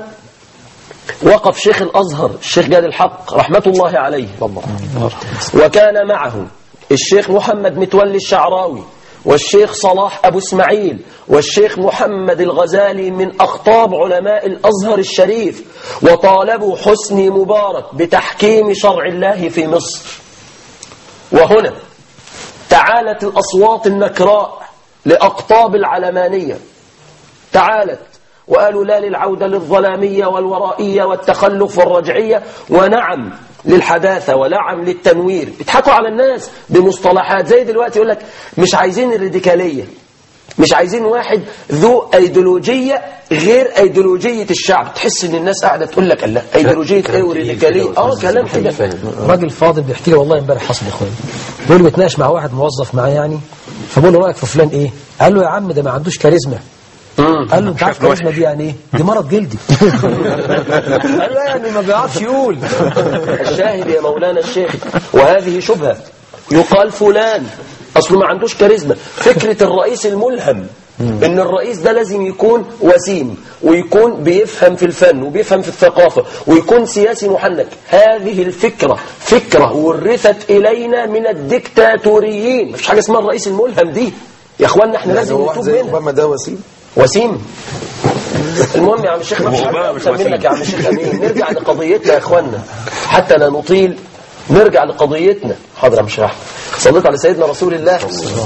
وقف شيخ الأزهر الشيخ جاد الحق رحمة الله عليه وكان معه الشيخ محمد متولي الشعراوي والشيخ صلاح أبو اسماعيل والشيخ محمد الغزالي من أخطاب علماء الأزهر الشريف وطالبوا حسني مبارك بتحكيم شرع الله في مصر وهنا تعالت الأصوات النكراء لأقطاب العلمانية تعالت وقالوا لا للعودة للظلامية والورائية والتخلف والرجعية ونعم للحداثة ونعم للتنوير بيضحكوا على الناس بمصطلحات زي دلوقتي يقول لك مش عايزين الراديكالية مش عايزين واحد ذو ايديولوجية غير ايديولوجية الشعب تحس ان الناس قاعدة تقول لك لا ايديولوجية ايه وراديكالية اه كلام كده راجل فاضل بيحكي لي والله امبارح حصل يا اخويا بيقول لي بتناقش مع واحد موظف معاه يعني فبقول له رايك في فلان ايه؟ قال له يا عم ده ما عندوش كاريزما قال له انت عارف كاريزما دي يعني ايه؟ دي مرض جلدي قال له يعني ما بيعرفش يقول الشاهد يا مولانا الشيخ وهذه شبهة يقال فلان أصله ما عندوش كاريزما فكرة الرئيس الملهم ان الرئيس ده لازم يكون وسيم ويكون بيفهم في الفن وبيفهم في الثقافة ويكون سياسي محنك هذه الفكرة فكرة ورثت إلينا من الدكتاتوريين مفيش حاجة اسمها الرئيس الملهم دي يا اخوانا احنا يعني لازم هو واحد نتوب زي منها اوباما ده وسيم وسيم المهم يا عم الشيخ ما فيش حاجه مش أكتر وسيم. منك يا عم الشيخ امين نرجع لقضيتنا يا اخوانا حتى لا نطيل نرجع لقضيتنا حاضر يا عم الشيخ أحمد. صليت على سيدنا رسول الله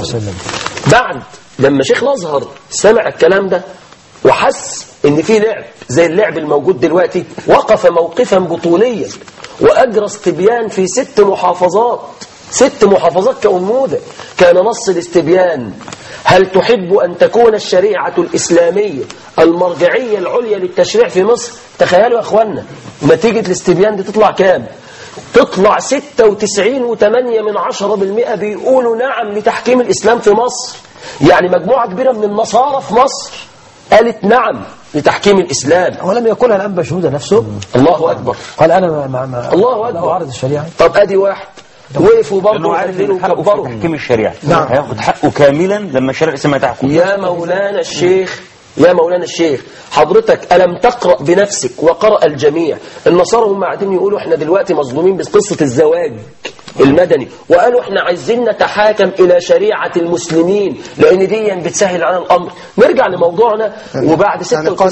بعد لما شيخ الازهر سمع الكلام ده وحس ان في لعب زي اللعب الموجود دلوقتي وقف موقفا بطوليا واجرى استبيان في ست محافظات ست محافظات كأنموذج كان نص الاستبيان هل تحب أن تكون الشريعة الإسلامية المرجعية العليا للتشريع في مصر تخيلوا يا أخوانا نتيجة الاستبيان دي تطلع كام تطلع 96 وثمانية من عشرة بالمئة بيقولوا نعم لتحكيم الإسلام في مصر يعني مجموعة كبيرة من النصارى في مصر قالت نعم لتحكيم الإسلام ولم يقولها الأنبا شهودة نفسه الله أكبر قال أنا ما ما ما الله لا أكبر أعرض الشريعة طب أدي واحد وقفوا لانه برضه عارف يهللوا ان حقه في وكبروا تحكيم الشريعه نعم. هياخد حقه كاملا لما الشريعه الاسلاميه تحكم يا مولانا الشيخ يا مولانا الشيخ حضرتك ألم تقرأ بنفسك وقرأ الجميع النصارى هم قاعدين يقولوا احنا دلوقتي مظلومين بقصة الزواج المدني وقالوا احنا عايزين نتحاكم إلى شريعة المسلمين لأن دي بتسهل على الأمر نرجع لموضوعنا وبعد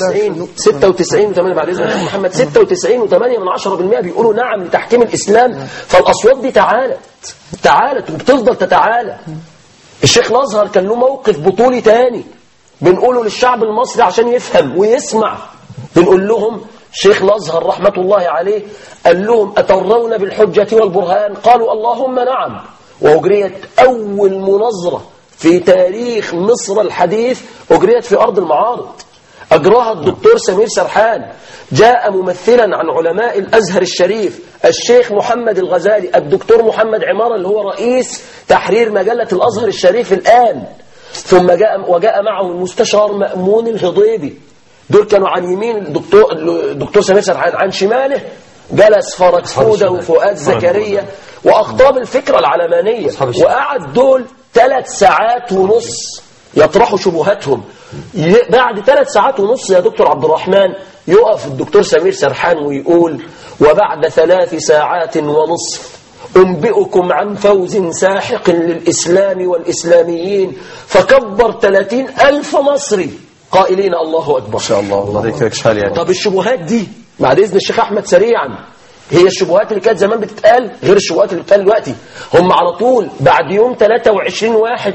96 96 و8 بعد إذن الشيخ محمد 96 و8 من 10% بيقولوا نعم لتحكيم الإسلام فالأصوات دي تعالت تعالت وبتفضل تتعالى الشيخ الازهر كان له موقف بطولي تاني بنقوله للشعب المصري عشان يفهم ويسمع بنقول لهم شيخ الازهر رحمة الله عليه قال لهم أترون بالحجة والبرهان قالوا اللهم نعم وأجريت أول مناظرة في تاريخ مصر الحديث أجريت في أرض المعارض أجراها الدكتور سمير سرحان جاء ممثلا عن علماء الأزهر الشريف الشيخ محمد الغزالي الدكتور محمد عمارة اللي هو رئيس تحرير مجلة الأزهر الشريف الآن ثم جاء وجاء معه المستشار مأمون الهضيبي دول كانوا عن يمين الدكتور الدكتور سمير سرحان عن شماله جلس فرج فودة وفؤاد زكريا وأخطاب الفكرة العلمانية وقعد دول ثلاث ساعات ونص يطرحوا شبهاتهم ي- بعد ثلاث ساعات ونص يا دكتور عبد الرحمن يقف الدكتور سمير سرحان ويقول وبعد ثلاث ساعات ونصف أنبئكم عن فوز ساحق للإسلام والإسلاميين فكبر ثلاثين ألف مصري قائلين الله أكبر شاء الله الله يكرمك شحال يعني طب الشبهات دي بعد إذن الشيخ أحمد سريعا هي الشبهات اللي كانت زمان بتتقال غير الشبهات اللي بتتقال دلوقتي هم على طول بعد يوم 23 واحد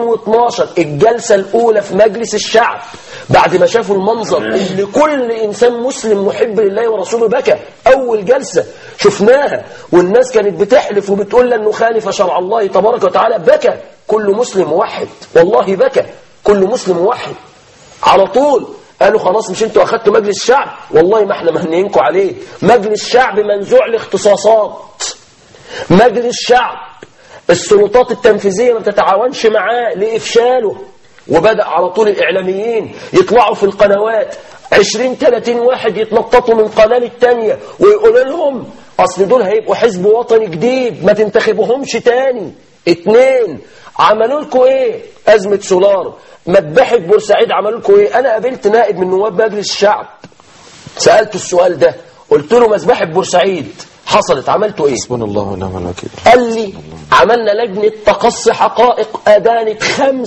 2012 الجلسة الأولى في مجلس الشعب بعد ما شافوا المنظر اللي كل إنسان مسلم محب لله ورسوله بكى أول جلسة شفناها والناس كانت بتحلف وبتقول لن نخالف شرع الله تبارك وتعالى بكى كل مسلم موحد والله بكى كل مسلم موحد على طول قالوا خلاص مش انتوا اخدتوا مجلس الشعب والله ما احنا مهنيينكم عليه مجلس شعب منزوع الاختصاصات مجلس شعب السلطات التنفيذية ما بتتعاونش معاه لإفشاله وبدأ على طول الإعلاميين يطلعوا في القنوات 20 30 واحد يتنططوا من قناة للتانية ويقولوا لهم أصل دول هيبقوا حزب وطني جديد ما تنتخبوهمش تاني اتنين عملوا لكم ايه أزمة سولار مذبحة بورسعيد عملوا لكم ايه أنا قابلت نائب من نواب مجلس الشعب سألته السؤال ده قلت له مذبحة بورسعيد حصلت عملتوا ايه حسبنا الله ونعم الوكيل قال لي عملنا لجنة تقصي حقائق أدانت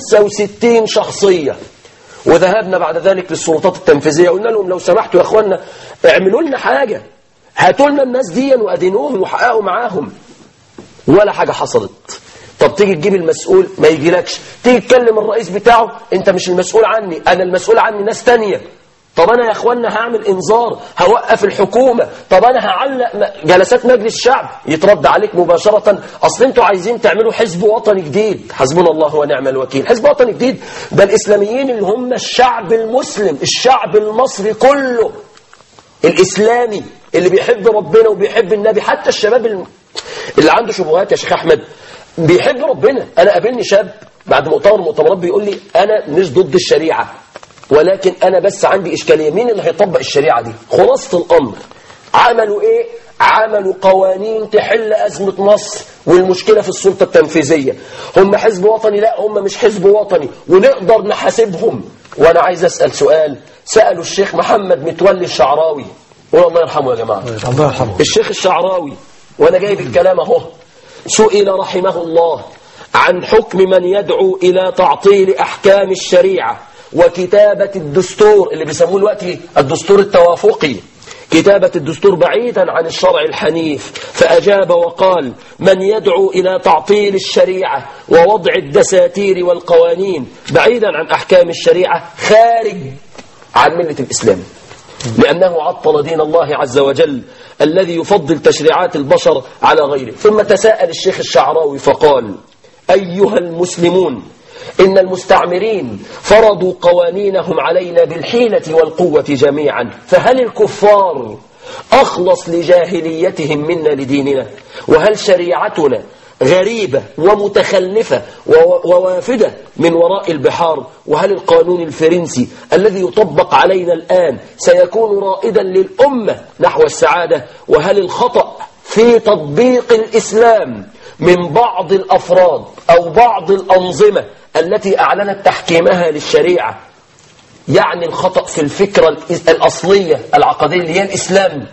65 شخصية وذهبنا بعد ذلك للسلطات التنفيذية قلنا لهم لو سمحتوا يا أخوانا اعملوا لنا حاجة هاتوا لنا الناس دي وأدينوهم وحققوا معاهم ولا حاجة حصلت طب تيجي تجيب المسؤول ما يجيلكش تيجي تكلم الرئيس بتاعه انت مش المسؤول عني انا المسؤول عني ناس تانية طب انا يا اخوانا هعمل انذار هوقف الحكومة طب انا هعلق م- جلسات مجلس الشعب يترد عليك مباشرة اصل انتوا عايزين تعملوا حزب وطني جديد حسبنا الله ونعم الوكيل حزب وطني جديد ده الاسلاميين اللي هم الشعب المسلم الشعب المصري كله الإسلامي اللي بيحب ربنا وبيحب النبي حتى الشباب الم- اللي عنده شبهات يا شيخ أحمد بيحب ربنا أنا قابلني شاب بعد مؤتمر من المؤتمرات بيقول لي أنا مش ضد الشريعة ولكن أنا بس عندي إشكالية مين اللي هيطبق الشريعة دي خلاصة الأمر عملوا إيه عملوا قوانين تحل أزمة مصر والمشكلة في السلطة التنفيذية هم حزب وطني لا هم مش حزب وطني ونقدر نحاسبهم وأنا عايز أسأل سؤال سألوا الشيخ محمد متولي الشعراوي والله يرحمه يا جماعة الله يرحمه الشيخ الشعراوي وانا جايب الكلام اهو سئل رحمه الله عن حكم من يدعو الى تعطيل احكام الشريعه وكتابه الدستور اللي بيسموه دلوقتي الدستور التوافقي كتابة الدستور بعيدا عن الشرع الحنيف فأجاب وقال من يدعو إلى تعطيل الشريعة ووضع الدساتير والقوانين بعيدا عن أحكام الشريعة خارج عن ملة الإسلام لأنه عطل دين الله عز وجل الذي يفضل تشريعات البشر على غيره ثم تساءل الشيخ الشعراوي فقال أيها المسلمون إن المستعمرين فرضوا قوانينهم علينا بالحيلة والقوة جميعا فهل الكفار أخلص لجاهليتهم منا لديننا وهل شريعتنا غريبة ومتخلفة و- ووافدة من وراء البحار وهل القانون الفرنسي الذي يطبق علينا الآن سيكون رائدا للأمة نحو السعادة وهل الخطأ في تطبيق الإسلام من بعض الأفراد أو بعض الأنظمة التي أعلنت تحكيمها للشريعة يعني الخطأ في الفكرة الإس- الأصلية العقدية اللي هي الإسلام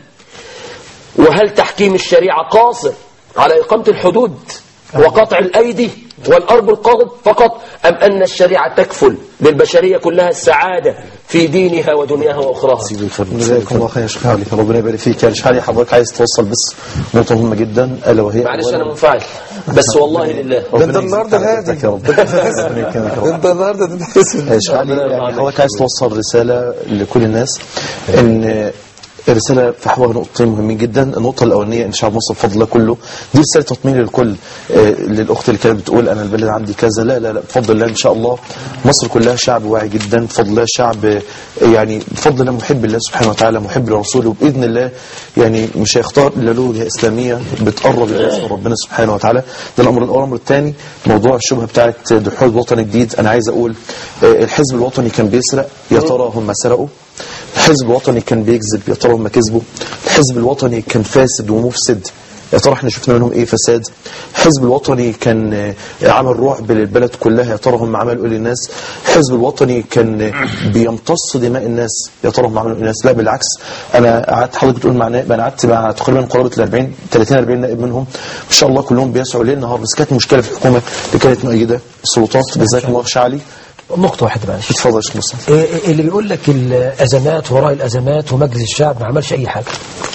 وهل تحكيم الشريعة قاصر على إقامة الحدود وقطع الأيدي والأرض القاضب فقط أم أن الشريعة تكفل للبشرية كلها السعادة في دينها ودنياها وأخراها جزاكم الله خير يا شيخ علي ربنا يبارك فيك يا شيخ علي حضرتك عايز توصل بس نقطة مهمة جدا ألا وهي معلش أولاً- أنا منفعل بس والله لله ده انت النهارده هادي يا رب ربنا يكرمك يا رب. انت النهارده تتحسن يا شيخ علي يعني حضرتك عايز توصل رسالة لكل الناس ان رسالة في حوار نقطتين مهمين جدا النقطة الأولانية إن شعب مصر بفضل الله كله دي رسالة تطمين للكل آه، للأخت اللي كانت بتقول أنا البلد عندي كذا لا لا لا بفضل الله إن شاء الله مصر كلها شعب واعي جدا بفضل الله شعب آه، يعني بفضل الله محب لله سبحانه وتعالى محب لرسوله وبإذن الله يعني مش هيختار إلا له وجهة إسلامية بتقرب الناس من ربنا سبحانه وتعالى ده الأمر الأول الأمر الثاني موضوع الشبهة بتاعت دحول وطن جديد أنا عايز أقول آه، الحزب الوطني كان بيسرق يا ترى هم سرقوا الحزب الوطني كان بيكذب يا ترى هم كذبوا الحزب الوطني كان فاسد ومفسد يا ترى احنا شفنا منهم ايه فساد الحزب الوطني كان آه، عمل رعب للبلد كلها يا ترى هم عملوا ايه للناس الحزب الوطني كان آه، بيمتص دماء الناس يا ترى هم عملوا ايه للناس لا بالعكس انا قعدت حضرتك بتقول مع نائب انا قعدت مع تقريبا قرابه ال 40 30 40 نائب منهم ما شاء الله كلهم بيسعوا ليل نهار بس كانت مشكله في الحكومه اللي كانت مؤيده السلطات جزاكم الله خير علي نقطة واحدة معلش اتفضل يا شيخ مصطفى إيه- إيه اللي بيقول لك الأزمات وراء الأزمات ومجلس الشعب ما عملش أي حاجة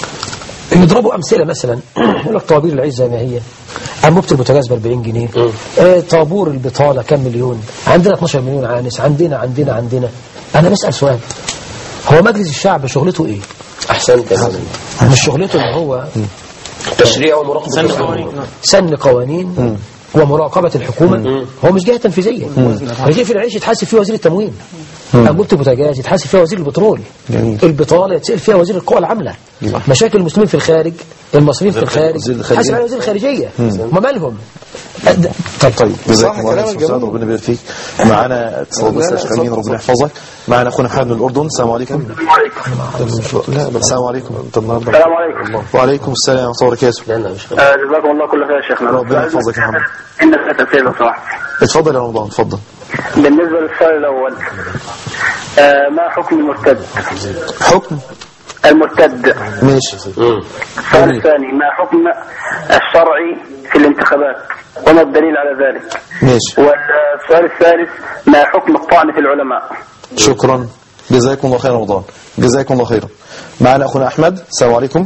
يضربوا أمثلة مثلا يقول لك طوابير العيش زي ما هي أنبوبة البوتاجاز ب 40 جنيه آه طابور البطالة كم مليون عندنا 12 مليون عانس عندنا عندنا عندنا أنا بسأل سؤال هو مجلس الشعب شغلته إيه؟ أحسنت يا سيدي. مش شغلته اللي هو تشريع ومراقبة الحكومة. سن قوانين ومراقبة الحكومة هو مش جهة تنفيذية رغيف العيش يتحاسب فيه وزير التموين أنبوبة البوتاجاز يتحاسب فيها وزير البترول جميل. البطالة يتسأل فيها وزير القوى العاملة مشاكل المسلمين في الخارج المصريين في الخارج وزير الخارجية. حاسب على وزير الخارجية ما مالهم أد- طيب طيب جزاك صح، الله كلامك خير استاذ جميل. ربنا يبارك فيك معانا اتصال بس يا شيخ امين ربنا يحفظك معانا اخونا محمد من الاردن السلام عليكم لا بس السلام عليكم انت النهارده السلام عليكم وعليكم السلام ورحمه الله وبركاته لا لا مش خير. آه، جزاكم الله كل خير يا شيخنا ربنا يحفظك يا محمد. انك تسير لو سمحت اتفضل يا رمضان اتفضل بالنسبه للسؤال الاول آه، ما حكم المرتد حكم المرتد ماشي السؤال الثاني ما حكم الشرعي في الانتخابات وما الدليل على ذلك ماشي والسؤال الثالث ما حكم الطعن في العلماء شكرا جزاكم الله خير يا رمضان جزاكم الله خيرا معانا اخونا احمد السلام عليكم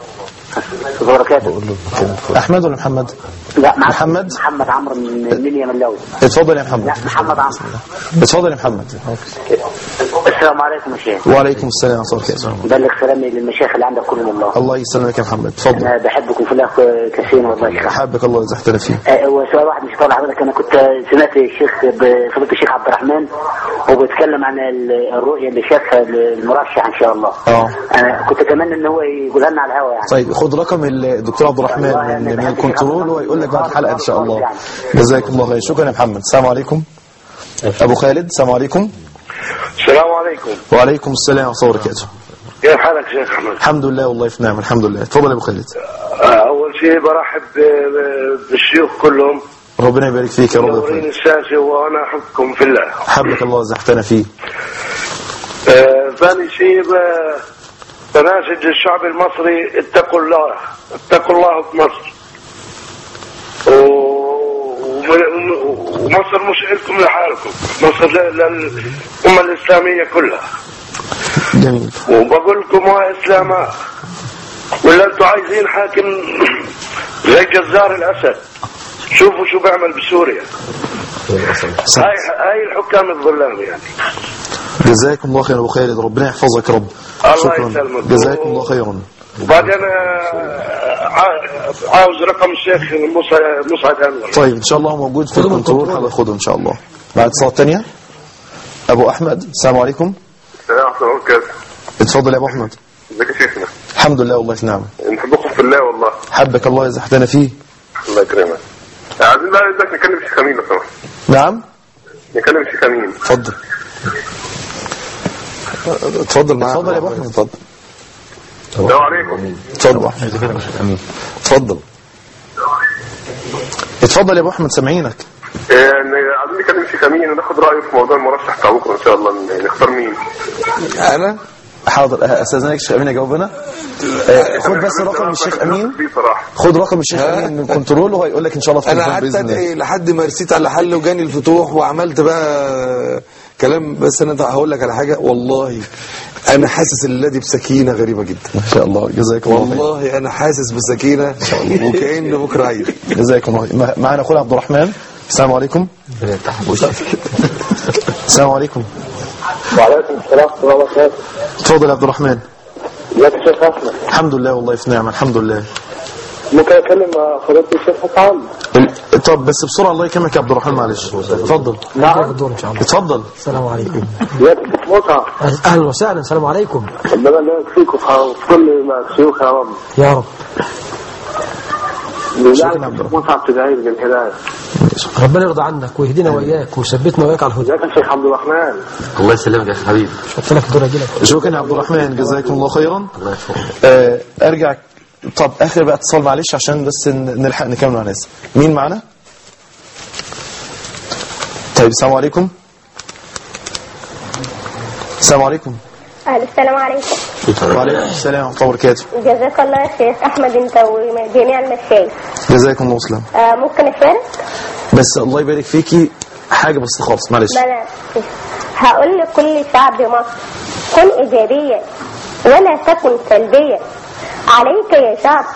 وبركاته احمد ولا محمد لا معك محمد؟ محمد عمرو من منيا ملاوي اتفضل يا محمد لا محمد عمرو اتفضل يا محمد السلام عليكم يا شيخ وعليكم السلام ورحمه الله وبركاته بلغ سلامي للمشايخ اللي عندك كلهم الله الله يسلمك يا محمد اتفضل انا بحبكم في الله كثيرا والله يا شيخ حبك الله يزحتنا فيه آه، وسؤال واحد مش طالع حضرتك انا كنت سمعت الشيخ ب- فضيله الشيخ عبد الرحمن وبيتكلم عن ال- الرؤيه اللي شافها المرشح ان شاء الله اه انا كنت اتمنى ان هو يقولها لنا على الهواء يعني طيب خد رقم الدكتور عبد الرحمن من, من الكنترول ويقول لك بعد الحلقه ان شاء الله جزاك الله خير شكرا يا محمد السلام عليكم ابو خالد السلام عليكم السلام عليكم وعليكم السلام ورحمه الله وبركاته كيف حالك شيخ احمد الحمد لله والله في نعم الحمد لله اتفضل يا ابو خالد آه، اول شيء برحب ب- بالشيوخ كلهم ربنا يبارك فيك يا رب يا منورين خالد الشاشه وانا احبكم في الله حبك الله زحتنا فيه آه، ثاني شيء ب- بناشد الشعب المصري اتقوا الله اتقوا الله في مصر و- وم- ومصر مش لكم لحالكم مصر ل- للأمة الإسلامية كلها جميل وبقول لكم هو إسلام ولا أنتوا عايزين حاكم زي جزار الأسد شوفوا شو بيعمل بسوريا هاي هاي الحكام الظلام يعني جزاكم الله خير يا ابو خالد ربنا يحفظك يا رب الله شكرا يسلمك. جزاكم الله خيرا وبعدين آه، عا- عاوز رقم الشيخ مصعد مسعد انور طيب ان شاء الله هو موجود في الكنترول هناخده ان شاء الله بعد اتصالات تانية ابو احمد السلام عليكم السلام ورحمه الله وبركاته اتفضل يا ابو احمد ازيك يا شيخنا الحمد لله والله في نعمه نحبكم في الله والله حبك الله يزحتنا فيه الله يكرمك عايزين بقى ازيك نكلم الشيخ امين لو سمحت نعم نكلم الشيخ امين اتفضل اتفضل معايا اتفضل يا ابو احمد اتفضل السلام عليكم اتفضل اتفضل اتفضل يا ابو احمد سامعينك آه، ن- عايزين نكلم الشيخ امين وناخد رايه في موضوع المرشح بتاع بكره ان شاء الله ن- نختار مين انا حاضر أه، استاذنك الشيخ امين يجاوب انا أه، خد بس رقم الشيخ امين دي صراحه خد رقم الشيخ امين من كنترول وهيقول لك ان شاء الله في انا التليفون قعدت باذن الله ادعي لحد ما رسيت على حل وجاني الفتوح وعملت بقى كلام بس انا هقول لك على حاجه والله انا حاسس الليله دي بسكينه غريبه جدا ما شاء الله جزاكم الله خير والله انا حاسس بسكينه وكأن بكره عيد جزاكم الله خير مع- معنا اخونا عبد الرحمن السلام عليكم السلام عليكم وعليكم السلام ورحمة الله وبركاته اتفضل يا عبد الرحمن ازيك يا شيخ أحمد الحمد لله والله في نعمه الحمد لله ممكن أكلم فضيلة الشيخ حسام ال- طب بس بسرعه الله يكرمك يا عبد الرحمن معلش اتفضل نعم الدور ان شاء الله اتفضل السلام عليكم ازيك يا شيخ متعة اهلا وسهلا السلام عليكم ربنا يبارك فيك وفي كل الشيوخ يا رب يا رب بالله عليك يا شيخ متعة تدعي لي بالهداية ربنا يرضى عنك ويهدينا واياك ويثبتنا واياك على الهدى ازيك يا شيخ عبد الرحمن الله يسلمك يا اخي حبيبي قلت لك الدور اجي لك شكرا يا عبد الرحمن جزاكم الله خيرا آه، ارجع طب اخر بقى اتصال معلش عشان بس ن- نلحق نكمل مع الناس مين معنا طيب السلام عليكم السلام عليكم السلام عليكم وعليكم السلام ورحمه الله وبركاته جزاك الله يا شيخ احمد انت وجميع المشايخ جزاكم الله وسلام آه ممكن اشارك بس الله يبارك فيكي حاجه بس خالص معلش ما انا هقول لكل شعب مصر كن ايجابيا ولا تكن سلبيا عليك يا شعب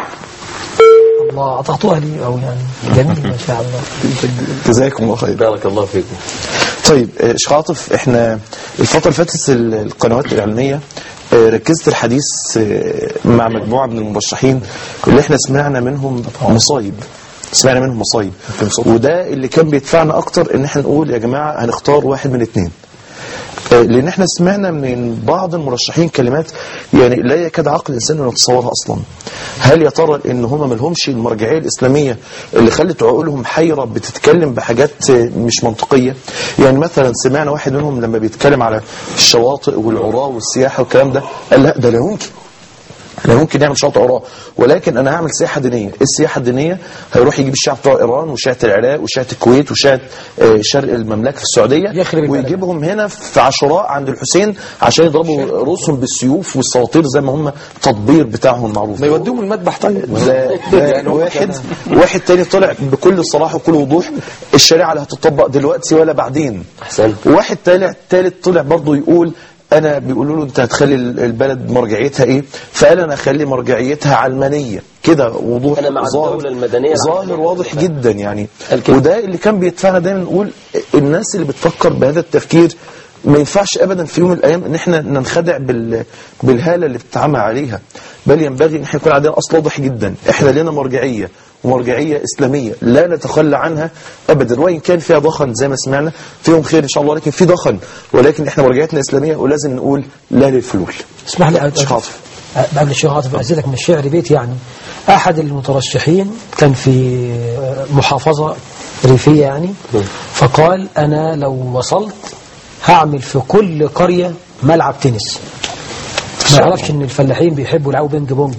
الله اعطيتوها لي او يعني جميل ما شاء الله جزاكم الله خير بارك الله فيكم طيب آه، شيخ عاطف احنا الفترة اللي فاتت ال- القنوات الإعلامية آه، ركزت الحديث آه، مع مجموعة من المرشحين اللي احنا سمعنا منهم مصايب سمعنا منهم مصايب وده اللي كان بيدفعنا اكتر ان احنا نقول يا جماعة هنختار واحد من اتنين آه، لان احنا سمعنا من بعض المرشحين كلمات يعني لا يكاد عقل الانسان انه يتصورها اصلا هل يا ترى ان هم ملهمش المرجعيه الاسلاميه اللي خلت عقولهم حيره بتتكلم بحاجات آه، مش منطقيه يعني مثلا سمعنا واحد منهم لما بيتكلم على الشواطئ والعراة والسياحه والكلام ده قال لا ده لا يمكن لا ممكن يعمل شاطئ عراة ولكن انا هعمل سياحه دينيه إيه السياحه الدينيه هيروح يجيب الشعب بتوع ايران وشيعه العراق وشيعه الكويت وشيعه آه، شرق المملكه في السعوديه يخرب البلد. ويجيبهم هنا في عاشوراء عند الحسين عشان يضربوا رؤوسهم بالسيوف والسواطير زي ما هم التطبير بتاعهم معروف ما يوديهم المذبح طيب ده, ده واحد واحد تاني طلع بكل صراحه وكل وضوح الشريعه لا هتطبق دلوقتي ولا بعدين احسن واحد طالع تالت طلع برضه يقول انا بيقولوا له انت هتخلي البلد مرجعيتها ايه فقال انا اخلي مرجعيتها علمانيه كده وضوح أنا مع ظاهر الدولة المدنية ظاهر واضح جدا يعني الكلمة. وده اللي كان بيدفعنا دايما نقول الناس اللي بتفكر بهذا التفكير ما ينفعش ابدا في يوم من الايام ان احنا ننخدع بال بالهاله اللي بتتعامل عليها بل ينبغي ان احنا يكون عندنا اصل واضح جدا احنا لنا مرجعيه ومرجعيه اسلاميه لا نتخلى عنها ابدا وان كان فيها ضخن زي ما سمعنا فيهم خير ان شاء الله لكن في ضخن ولكن احنا مرجعيتنا اسلاميه ولازم نقول لا للفلول اسمح لي شيخ عاطف قبل الشيخ عاطف أزيدك من الشعر بيت يعني أحد المترشحين كان في محافظة ريفية يعني فقال أنا لو وصلت هعمل في كل قرية ملعب تنس ما يعرفش ان الفلاحين بيحبوا يلعبوا بينج بونج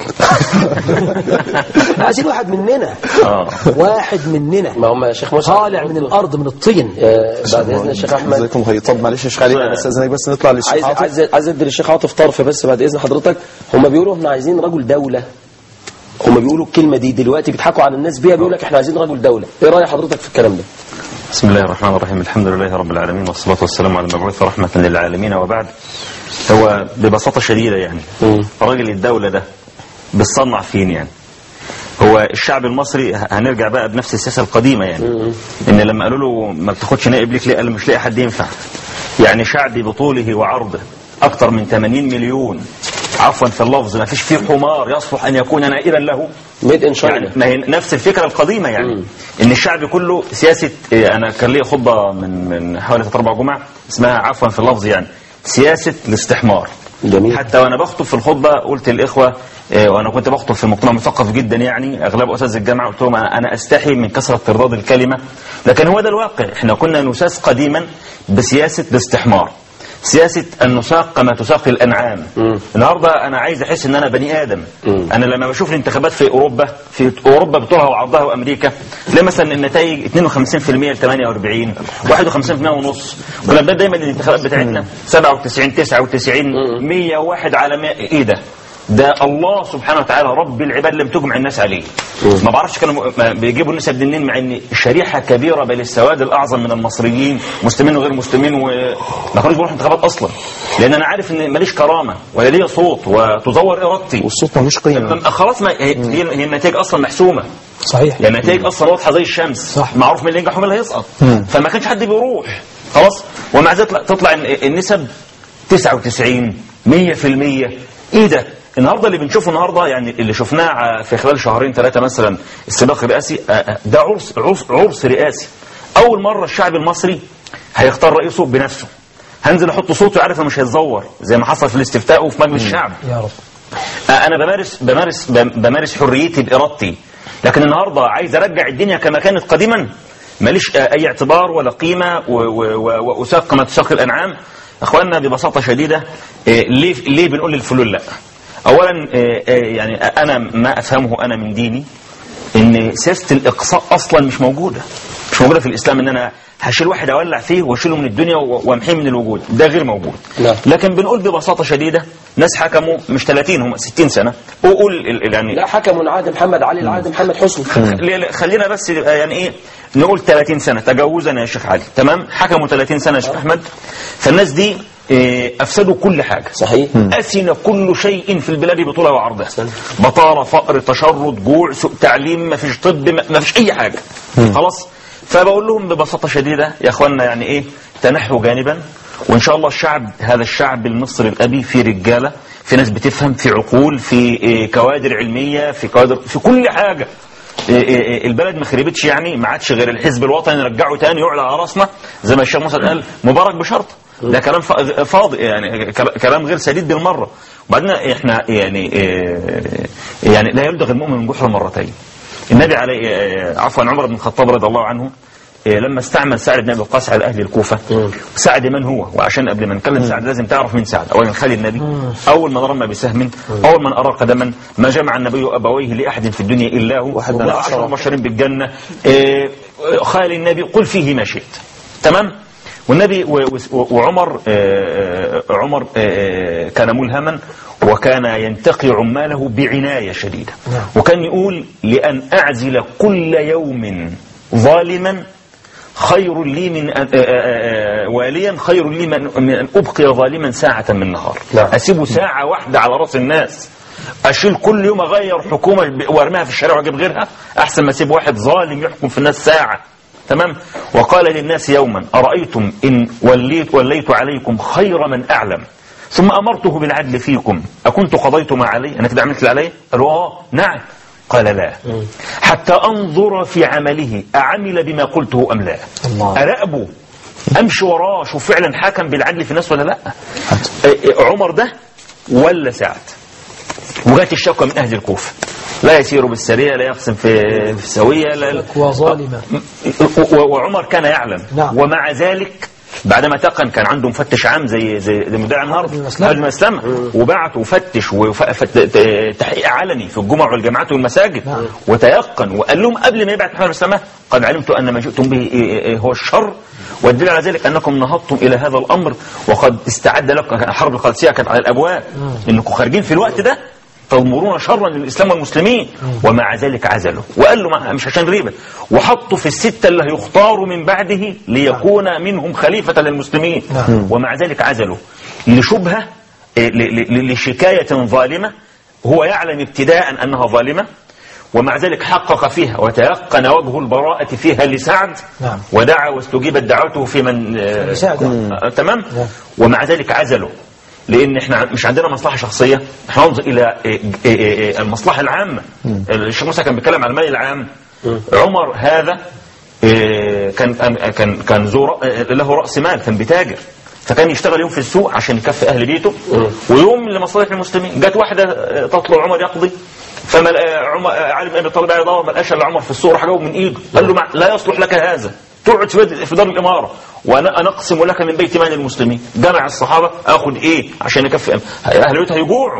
احنا عايزين واحد مننا واحد مننا ما هم يا شيخ مصعب طالع من الارض من الطين آه، بعد اذن الشيخ احمد جزاكم الله خير طب معلش يا شيخ علي بس اذنك بس نطلع للشيخ عايز عاطف عايز عايز ادي للشيخ عاطف طرف بس بعد اذن حضرتك هم بيقولوا احنا عايزين رجل دوله هم بيقولوا الكلمه دي دلوقتي بيضحكوا على الناس بيها بيقول لك احنا عايزين رجل دوله ايه راي حضرتك في الكلام ده بسم الله الرحمن الرحيم الحمد لله رب العالمين والصلاة والسلام على المبعوث رحمة للعالمين وبعد هو ببساطة شديدة يعني راجل الدولة ده بتصنع فين يعني هو الشعب المصري ه- هنرجع بقى بنفس السياسة القديمة يعني ان لما قالوا له ما بتاخدش نائب ليك ليه قال مش لاقي حد ينفع يعني شعبي بطوله وعرضه اكتر من 80 مليون عفوا في اللفظ ما فيش فيه حمار يصلح ان يكون نائبا له ميد ان يعني ما هي نفس الفكره القديمه يعني ان الشعب كله سياسه إيه، انا كان لي خطبه من من حوالي ثلاث اربع جمع اسمها عفوا في اللفظ يعني سياسة الاستحمار جميل. حتى وانا بخطب في الخطبة قلت للإخوة آه، وانا كنت بخطب في مجتمع مثقف جدا يعني اغلب اساتذه الجامعه قلت لهم انا أنا استحي من كثره ترداد الكلمه لكن هو ده الواقع احنا كنا نساس قديما بسياسه الاستحمار سياسة أن نساق كما تساق الأنعام النهاردة أنا عايز أحس أن أنا بني آدم أنا لما بشوف الانتخابات في أوروبا في أوروبا بطولها وعرضها وأمريكا تلاقي مثلا النتائج 52% ل 48 51% ونص ولما دايما الانتخابات بتاعتنا 97 99 101 على 100 إيه ده ده الله سبحانه وتعالى رب العباد لم تجمع الناس عليه ما بعرفش كانوا ما بيجيبوا النسب دي منين مع ان شريحه كبيره بل السواد الاعظم من المصريين مسلمين وغير مسلمين وما كانوش بيروحوا انتخابات اصلا لان انا عارف ان ماليش كرامه ولا ليا صوت وتزور ارادتي والصوت ملوش قيمه خلاص ما هي, هي هي النتائج اصلا محسومه صحيح يعني النتائج اصلا واضحه زي الشمس صح. معروف مين اللي ينجح ومين اللي هيسقط مم. فما كانش حد بيروح خلاص ومع ذلك تطلع- تطلع إن النسب 99 100% ايه ده النهارده اللي بنشوفه النهارده يعني اللي شفناه ع- في خلال شهرين ثلاثه مثلا السباق الرئاسي آه، آه، ده عرس عرس عرس رئاسي اول مره الشعب المصري هيختار رئيسه بنفسه هنزل احط صوتي عارف انه مش هيتزور زي ما حصل في الاستفتاء وفي مجلس الشعب يا رب انا بمارس بمارس بمارس حريتي بارادتي لكن النهارده عايز ارجع الدنيا كما كانت قديما ماليش اي اعتبار ولا قيمه و- و- و- واساق كما تساق الانعام اخواننا ببساطه شديده إيه، ليه ليه بنقول للفلول لا اولا إيه، إيه، يعني انا ما افهمه انا من ديني ان سياسه الاقصاء اصلا مش موجوده مش موجوده في الاسلام ان انا هشيل واحد اولع فيه واشيله من الدنيا و- وامحيه من الوجود ده غير موجود نعم. لكن بنقول ببساطه شديده ناس حكموا مش 30 هم 60 سنه وقول ال- ال- يعني لا حكم عاد محمد علي العاد محمد حسني ليه- ليه- خلينا بس يبقى يعني ايه نقول 30 سنه تجاوزا يا شيخ علي تمام حكموا 30 سنه يا شيخ احمد فالناس دي إيه، افسدوا كل حاجه صحيح أسن كل شيء في البلاد بطولها وعرضها بطالة فقر تشرد جوع سوء تعليم ما فيش طب ما ما فيش أي حاجة خلاص فبقول لهم ببساطة شديدة يا أخوانا يعني إيه تنحوا جانبا وإن شاء الله الشعب هذا الشعب المصري الأبي في رجالة في ناس بتفهم في عقول في إيه، كوادر علمية في كوادر في كل حاجة إيه إيه إيه البلد ما خربتش يعني ما عادش غير الحزب الوطني نرجعه تاني يعلى على راسنا زي ما الشيخ موسى قال مبارك بشرط ده كلام فا- فاضي يعني كلا- كلام غير سديد بالمره وبعدين احنا يعني إيه، يعني لا يلدغ المؤمن من جحر مرتين النبي عليه إيه، عفوا عمر بن الخطاب رضي الله عنه إيه، لما استعمل سعد بن ابي وقاص على اهل الكوفه سعد من هو وعشان قبل ما نتكلم سعد لازم تعرف مين سعد اولا خالي النبي اول من رمى بسهم اول من ارى قدما ما جمع النبي ابويه لاحد في الدنيا الا هو واحد من لا العشرة. عشر مبشرين بالجنه إيه، خالي النبي قل فيه ما شئت تمام والنبي و- و- وعمر آه، آه، عمر آه، كان ملهما وكان ينتقي عماله بعناية شديدة وكان يقول لأن أعزل كل يوم ظالما خير لي من أن- آه، آه، آه، واليا خير لي من من أن أبقي ظالما ساعة من نهار أسيبه ساعة واحدة على رأس الناس أشيل كل يوم أغير حكومة ب- وأرميها في الشارع وأجيب غيرها أحسن ما أسيب واحد ظالم يحكم في الناس ساعة تمام وقال للناس يوما أرأيتم إن وليت, وليت عليكم خير من أعلم ثم أمرته بالعدل فيكم أكنت قضيت ما علي أنا كده عملت اللي علي قالوا آه نعم قال لا حتى أنظر في عمله أعمل بما قلته أم لا الله. أراقبه أمشي وراه أشوف فعلا حكم بالعدل في الناس ولا لا إيه، إيه، عمر ده ولا سعد وجات الشكوى من أهل الكوفة لا يسير بالسرية لا يقسم في في السوية لا وظالمة و- و- وعمر كان يعلم نعم. ومع ذلك بعدما تقن كان عنده مفتش عام زي زي زي مدعي النهارده بن مسلمة. خالد بن مسلمة وبعت وفتش وتحقيق علني في الجمع والجامعات والمساجد نعم. وتيقن وقال لهم قبل ما يبعت محمد بن مسلمة قد علمت ان ما جئتم به إيه إيه إيه هو الشر والدليل على ذلك انكم نهضتم الى هذا الامر وقد استعد لكم حرب القادسيه كانت على الابواب انكم خارجين في الوقت ده تضمرون شرا للاسلام والمسلمين ومع ذلك عزلوا وقال له ما- مش عشان ريبه وحطوا في السته اللي هيختاروا من بعده ليكون منهم خليفه للمسلمين نعم. ومع ذلك عزلوا لشبهه إيه، ل- ل- لشكايه ظالمه هو يعلم ابتداء انها ظالمه ومع ذلك حقق فيها وتيقن وجه البراءة فيها لسعد نعم. ودعا واستجيبت دعوته في من آه، لسعد. آه، تمام نعم. ومع ذلك عزلوا لان احنا مش عندنا مصلحه شخصيه احنا ننظر الى إيه، إيه، إيه، المصلحه العامه الشيخ موسى كان بيتكلم عن المال العام عمر هذا إيه، كان كان كان ذو رأ- له راس مال كان بتاجر فكان يشتغل يوم في السوق عشان يكفي اهل بيته ويوم لمصالح المسلمين جت واحده آه، تطلب عمر يقضي فما لقى عمر آه، علي بن ابي طالب قاعد يدور ما لقاش الا عمر في السوق راح جاوب من ايده قال له مع- لا يصلح لك هذا تقعد في بيت- في دار الاماره وانا انا اقسم لك من بيت مال المسلمين جمع الصحابه اخد ايه عشان يكفي اهل بيته هيجوعوا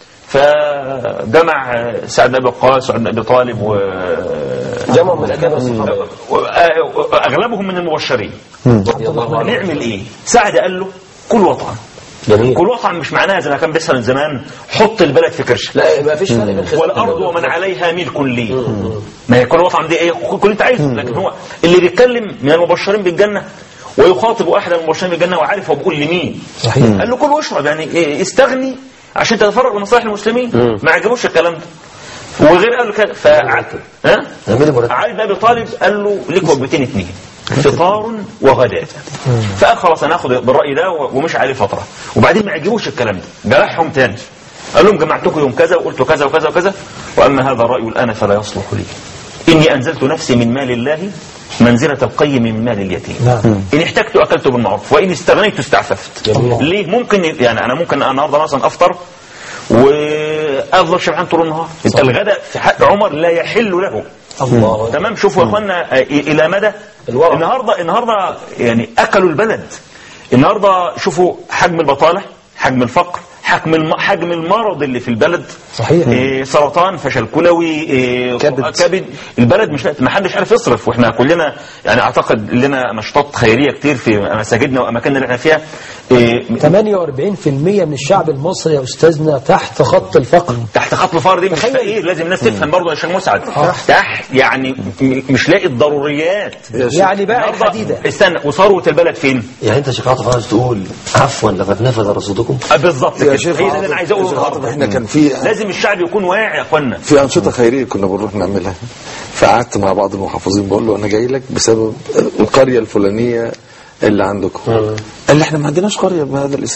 فجمع سعد بن ابي وقاص وسعد بن ابي طالب و جمع من اكابر الصحابه اغلبهم من المبشرين نعمل ايه سعد قال له كل وطعم جميل كل وطعم مش معناها زي ما كان بيحصل زمان حط البلد في كرش لا ما فيش فرق بين خزانة والارض ومن عليها ملك لي ما هي كل وطعم دي ايه كل انت عايزه لكن هو اللي بيتكلم من المبشرين بالجنه ويخاطب احد المبشرين بالجنه وعارف هو بيقول لمين صحيح قال له كل واشرب يعني إيه استغني عشان تتفرغ لمصالح المسلمين ما عجبوش الكلام ده وغير قال له كده فع- ها اعملي مرتب علي بن ابي طالب قال له ليك وجبتين اثنين فطار وغداء فقال خلاص انا هاخد بالراي ده و- ومش عليه فتره وبعدين ما عجبوش الكلام ده جرحهم تاني قال لهم جمعتكم يوم كذا وقلت كذا وكذا وكذا واما هذا الراي الان فلا يصلح لي اني انزلت نفسي من مال الله منزله القيم من مال اليتيم نعم ان احتجت اكلت بالمعروف وان استغنيت استعففت ليه ممكن يعني انا ممكن النهارده مثلا افطر وافضل شبعان طول النهار انت الغداء في حق عمر لا يحل له الله تمام شوفوا يا اخوانا آه، الى مدى الورع. النهارده النهارده يعني اكلوا البلد النهارده شوفوا حجم البطاله حجم الفقر حجم الم... حجم المرض اللي في البلد صحيح. إيه سرطان فشل كلوي إيه كبد. كبد البلد مش ما حدش عارف يصرف واحنا كلنا يعني اعتقد لنا نشاطات خيريه كتير في مساجدنا واماكننا اللي احنا فيها إيه 48% من الشعب المصري يا أستاذنا تحت خط الفقر تحت خط الفقر دي مش فقير لازم الناس تفهم برضه يا شيخ مسعد تحت يعني م- مش لاقي الضروريات يعني بقى النهاردة- الحديدة استنى وثروه البلد فين؟ يعني انت يا شيخ عاطف عايز تقول عفوا لقد نفذ رصيدكم آه، بالظبط يا كده شيخ هي ده اللي انا عايز اقوله يا شيخ عاطف، النهارده احنا كان في لازم الشعب يكون واعي يا اخوانا في أنشطة خيرية كنا بنروح نعملها فقعدت مع بعض المحافظين بقول له أنا جاي لك بسبب القرية الفلانية اللي عندكم قال لي احنا ما عندناش قرية بهذا الاسم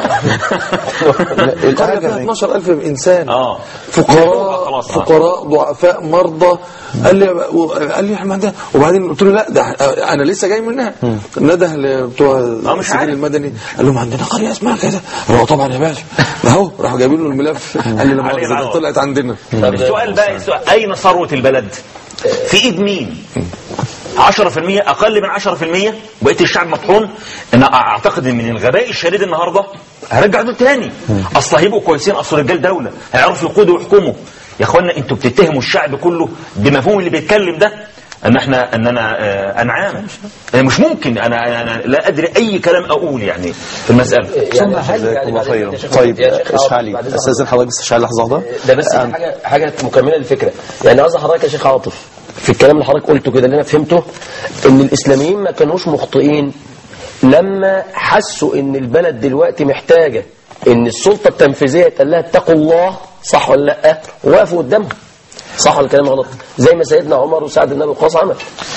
القرية فيها 12000 إنسان اه فقراء خلاص، آه. فقراء ضعفاء مرضى قال لي قال لي احنا عندنا وبعدين قلت له لا ده انا لسه جاي منها نده بتوع مش السجل عارف. المدني قال لهم عندنا قريه اسمها كذا قال له طبعا يا باشا اهو راحوا جايبين له الملف قال لي لا عليه مؤاخذة، ده العوض. طلعت عندنا طب السؤال بقى السؤال اين ثروه البلد؟ في ايد مين؟ 10% اقل من 10% بقيه الشعب مطحون انا اعتقد ان من الغباء الشديد النهارده هرجع دول تاني اصل هيبقوا كويسين اصل رجال دوله هيعرفوا يقودوا ويحكموا يا اخوانا انتوا بتتهموا الشعب كله بمفهوم اللي بيتكلم ده ان احنا اننا آه، انعام أنا مش ممكن انا انا لا ادري اي كلام اقول يعني في المساله ثم هل جزاكم الله بعد- خيرا يا شيخ- طيب يا شيخ اشعلي بعد إذن استاذن حضرتك بس اشعلي لحظه واحده ده بس أم- حاجه حاجه مكمله للفكره يعني قصدي حضرتك يا شيخ عاطف في الكلام اللي حضرتك قلته كده اللي انا فهمته ان الاسلاميين ما كانوش مخطئين لما حسوا ان البلد دلوقتي محتاجه ان السلطه التنفيذيه تقول لها اتقوا الله صح ولا لا وقفوا قدامها صح ولا الكلام غلط زي ما سيدنا عمر وسعد بن ابي وقاص عمل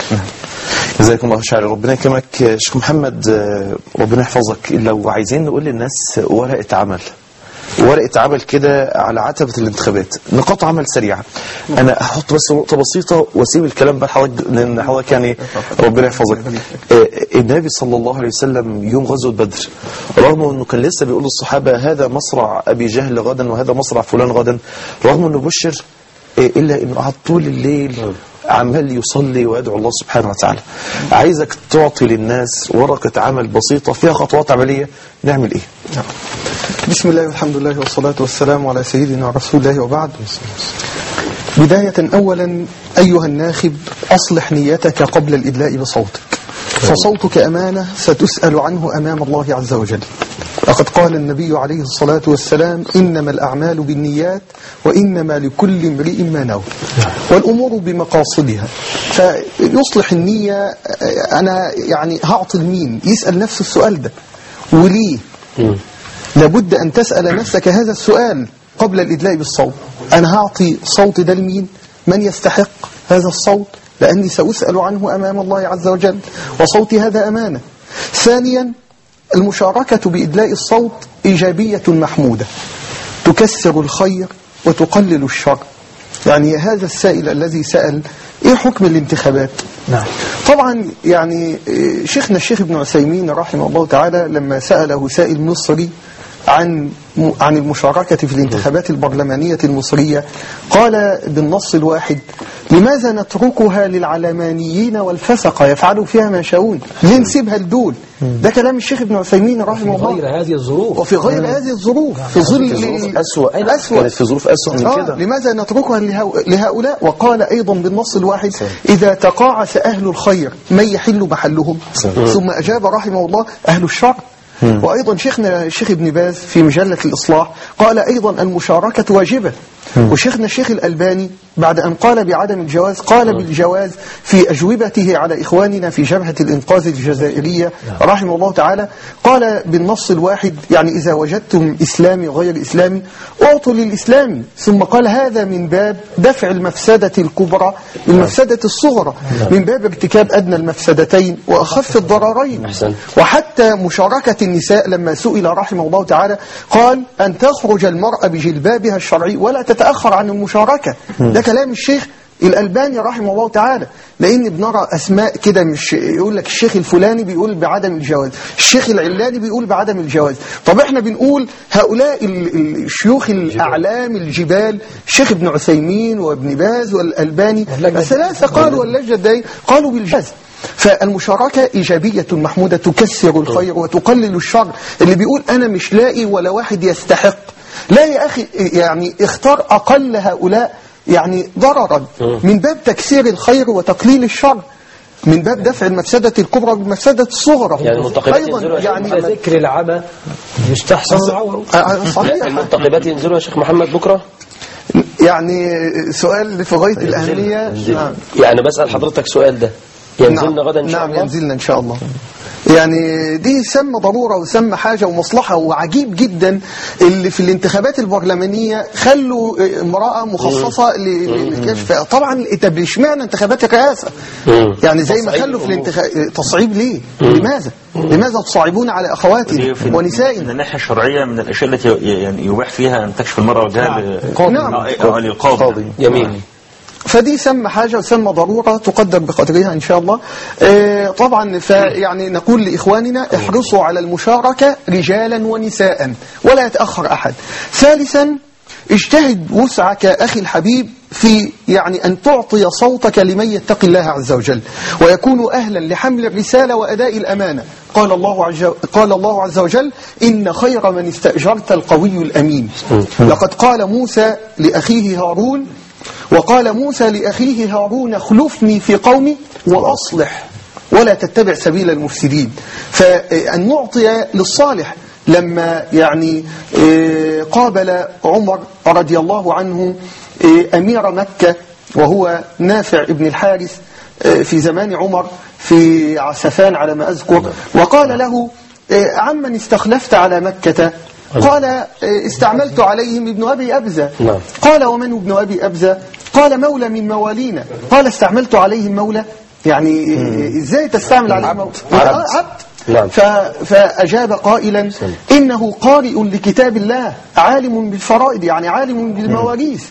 جزاكم الله خير ربنا يكرمك شيخ محمد آه، ربنا يحفظك لو عايزين نقول للناس ورقه عمل ورقه عمل كده على عتبه الانتخابات نقاط عمل سريعه انا هحط بس نقطه بسيطه واسيب الكلام بقى لحضرتك لان حضرتك يعني ربنا يحفظك آه، النبي صلى الله عليه وسلم يوم غزوه بدر رغم انه كان لسه بيقول للصحابه هذا مصرع ابي جهل غدا وهذا مصرع فلان غدا رغم انه بشر إيه إلا إنه قعد طول الليل عمال يصلي ويدعو الله سبحانه وتعالى عايزك تعطي للناس ورقة عمل بسيطة فيها خطوات عملية نعمل إيه بسم الله والحمد لله والصلاة والسلام على سيدنا رسول الله وبعد بداية أولا أيها الناخب أصلح نيتك قبل الإدلاء بصوتك فصوتك أمانة ستسأل عنه أمام الله عز وجل لقد قال النبي عليه الصلاة والسلام إنما الأعمال بالنيات وإنما لكل امرئ ما نوى والأمور بمقاصدها فيصلح النية آه، أنا يعني هعطي لمين يسأل نفسه السؤال ده وليه لابد أن تسأل نفسك هذا السؤال قبل الإدلاء بالصوت أنا هعطي صوت ده لمين من يستحق هذا الصوت لأني سأسأل عنه أمام الله عز وجل وصوتي هذا أمانة ثانيا المشاركة بإدلاء الصوت إيجابية محمودة تكسر الخير وتقلل الشر يعني هذا السائل الذي سأل إيه حكم الانتخابات نعم طبعا يعني آه، شيخنا الشيخ ابن عثيمين رحمه الله تعالى لما سأله سائل مصري عن عن المشاركة في الانتخابات البرلمانية المصرية قال بالنص الواحد لماذا نتركها للعلمانيين والفسقة يفعلوا فيها ما يشاءون ليه نسيبها لدول ده كلام الشيخ ابن عثيمين رحمه الله غير هذه الظروف وفي غير هذه الظروف في ظل في ظروف أسوأ أسوأ كانت في ظروف أسوأ من آه كده لماذا نتركها لهو- لهؤلاء وقال أيضا بالنص الواحد إذا تقاعس أهل الخير من يحل محلهم ثم أجاب رحمه الله أهل الشر وأيضا شيخنا الشيخ ابن باز في مجلة الإصلاح قال أيضا المشاركة واجبة وشيخنا الشيخ الألباني بعد أن قال بعدم الجواز قال بالجواز في أجوبته على إخواننا في جبهة الإنقاذ الجزائرية رحمه الله تعالى قال بالنص الواحد يعني إذا وجدتم إسلامي غير إسلامي أعطوا للإسلامي ثم قال هذا من باب دفع المفسدة الكبرى بالمفسدة الصغرى من باب ارتكاب أدنى المفسدتين وأخف الضررين وحتى مشاركة النساء لما سئل رحمه الله تعالى قال أن تخرج المرأة بجلبابها الشرعي ولا تتأخر عن المشاركة ده كلام الشيخ الألباني رحمه الله تعالى لأن بنرى أسماء كده مش يقول لك الشيخ الفلاني بيقول بعدم الجواز الشيخ العلاني بيقول بعدم الجواز طب احنا بنقول هؤلاء ال- ال- الشيوخ الأعلام الجبال الشيخ ابن عثيمين وابن باز والألباني الثلاثة قالوا واللجنة الدائرة قالوا بالجواز فالمشاركة إيجابية محمودة تكسر الخير وتقلل الشر اللي بيقول أنا مش لاقي ولا واحد يستحق لا يا أخي يعني اختار أقل هؤلاء يعني ضررا من باب تكسير الخير وتقليل الشر من باب دفع المفسدة الكبرى بالمفسدة الصغرى يعني المنتقبات أيضا ينزلوا يا شيخ يعني محمد؟ ذكر العمى يستحسن العور آه، صحيح المنتقبات ينزلوا يا شيخ محمد بكرة يعني سؤال في غاية الأهمية نعم. يعني بسأل حضرتك سؤال ده ينزلنا نعم. غدا إن شاء نعم الله ينزلنا إن شاء الله يعني دي سمى ضرورة وسمى حاجة ومصلحة وعجيب جدا اللي في الانتخابات البرلمانية خلوا امرأة مخصصة ل- للكشف طبعا طب اشمعنى انتخابات الرئاسة يعني زي ما تصعيد خلوا في الأمور. الانتخاب تصعيب ليه لماذا لماذا تصعبون على أخواتنا ودي في- ونسائنا من الناحية الشرعية من الأشياء التي ي- يعني يباح فيها أن تكشف المرأة وجهها ل- نعم. آه، للقاضي جميل فدي سمى حاجة وسمى ضرورة تقدر بقدرها إن شاء الله آه، طبعا فيعني نقول لإخواننا احرصوا على المشاركة رجالا ونساء ولا يتأخر أحد ثالثا اجتهد وسعك أخي الحبيب في يعني أن تعطي صوتك لمن يتقي الله عز وجل ويكون أهلا لحمل الرسالة وأداء الأمانة قال الله عز قال الله عز وجل إن خير من استأجرت القوي الأمين لقد قال موسى لأخيه هارون وقال موسى لأخيه هارون اخلفني في قومي وأصلح ولا تتبع سبيل المفسدين فأن نعطي للصالح لما يعني آه، قابل عمر رضي الله عنه آه، أمير مكة وهو نافع ابن الحارث آه، في زمان عمر في عسفان على ما أذكر وقال له آه، عمن استخلفت على مكة قال آه، استعملت عليهم ابن أبي أبزة نعم. قال ومن ابن أبي أبزة قال مولى من موالينا قال استعملت عليهم مولى يعني آه، ازاي تستعمل عليهم مولى عبد. آه، عبد نعم. ف... فأجاب قائلا إنه قارئ لكتاب الله عالم بالفرائض يعني عالم بالمواريث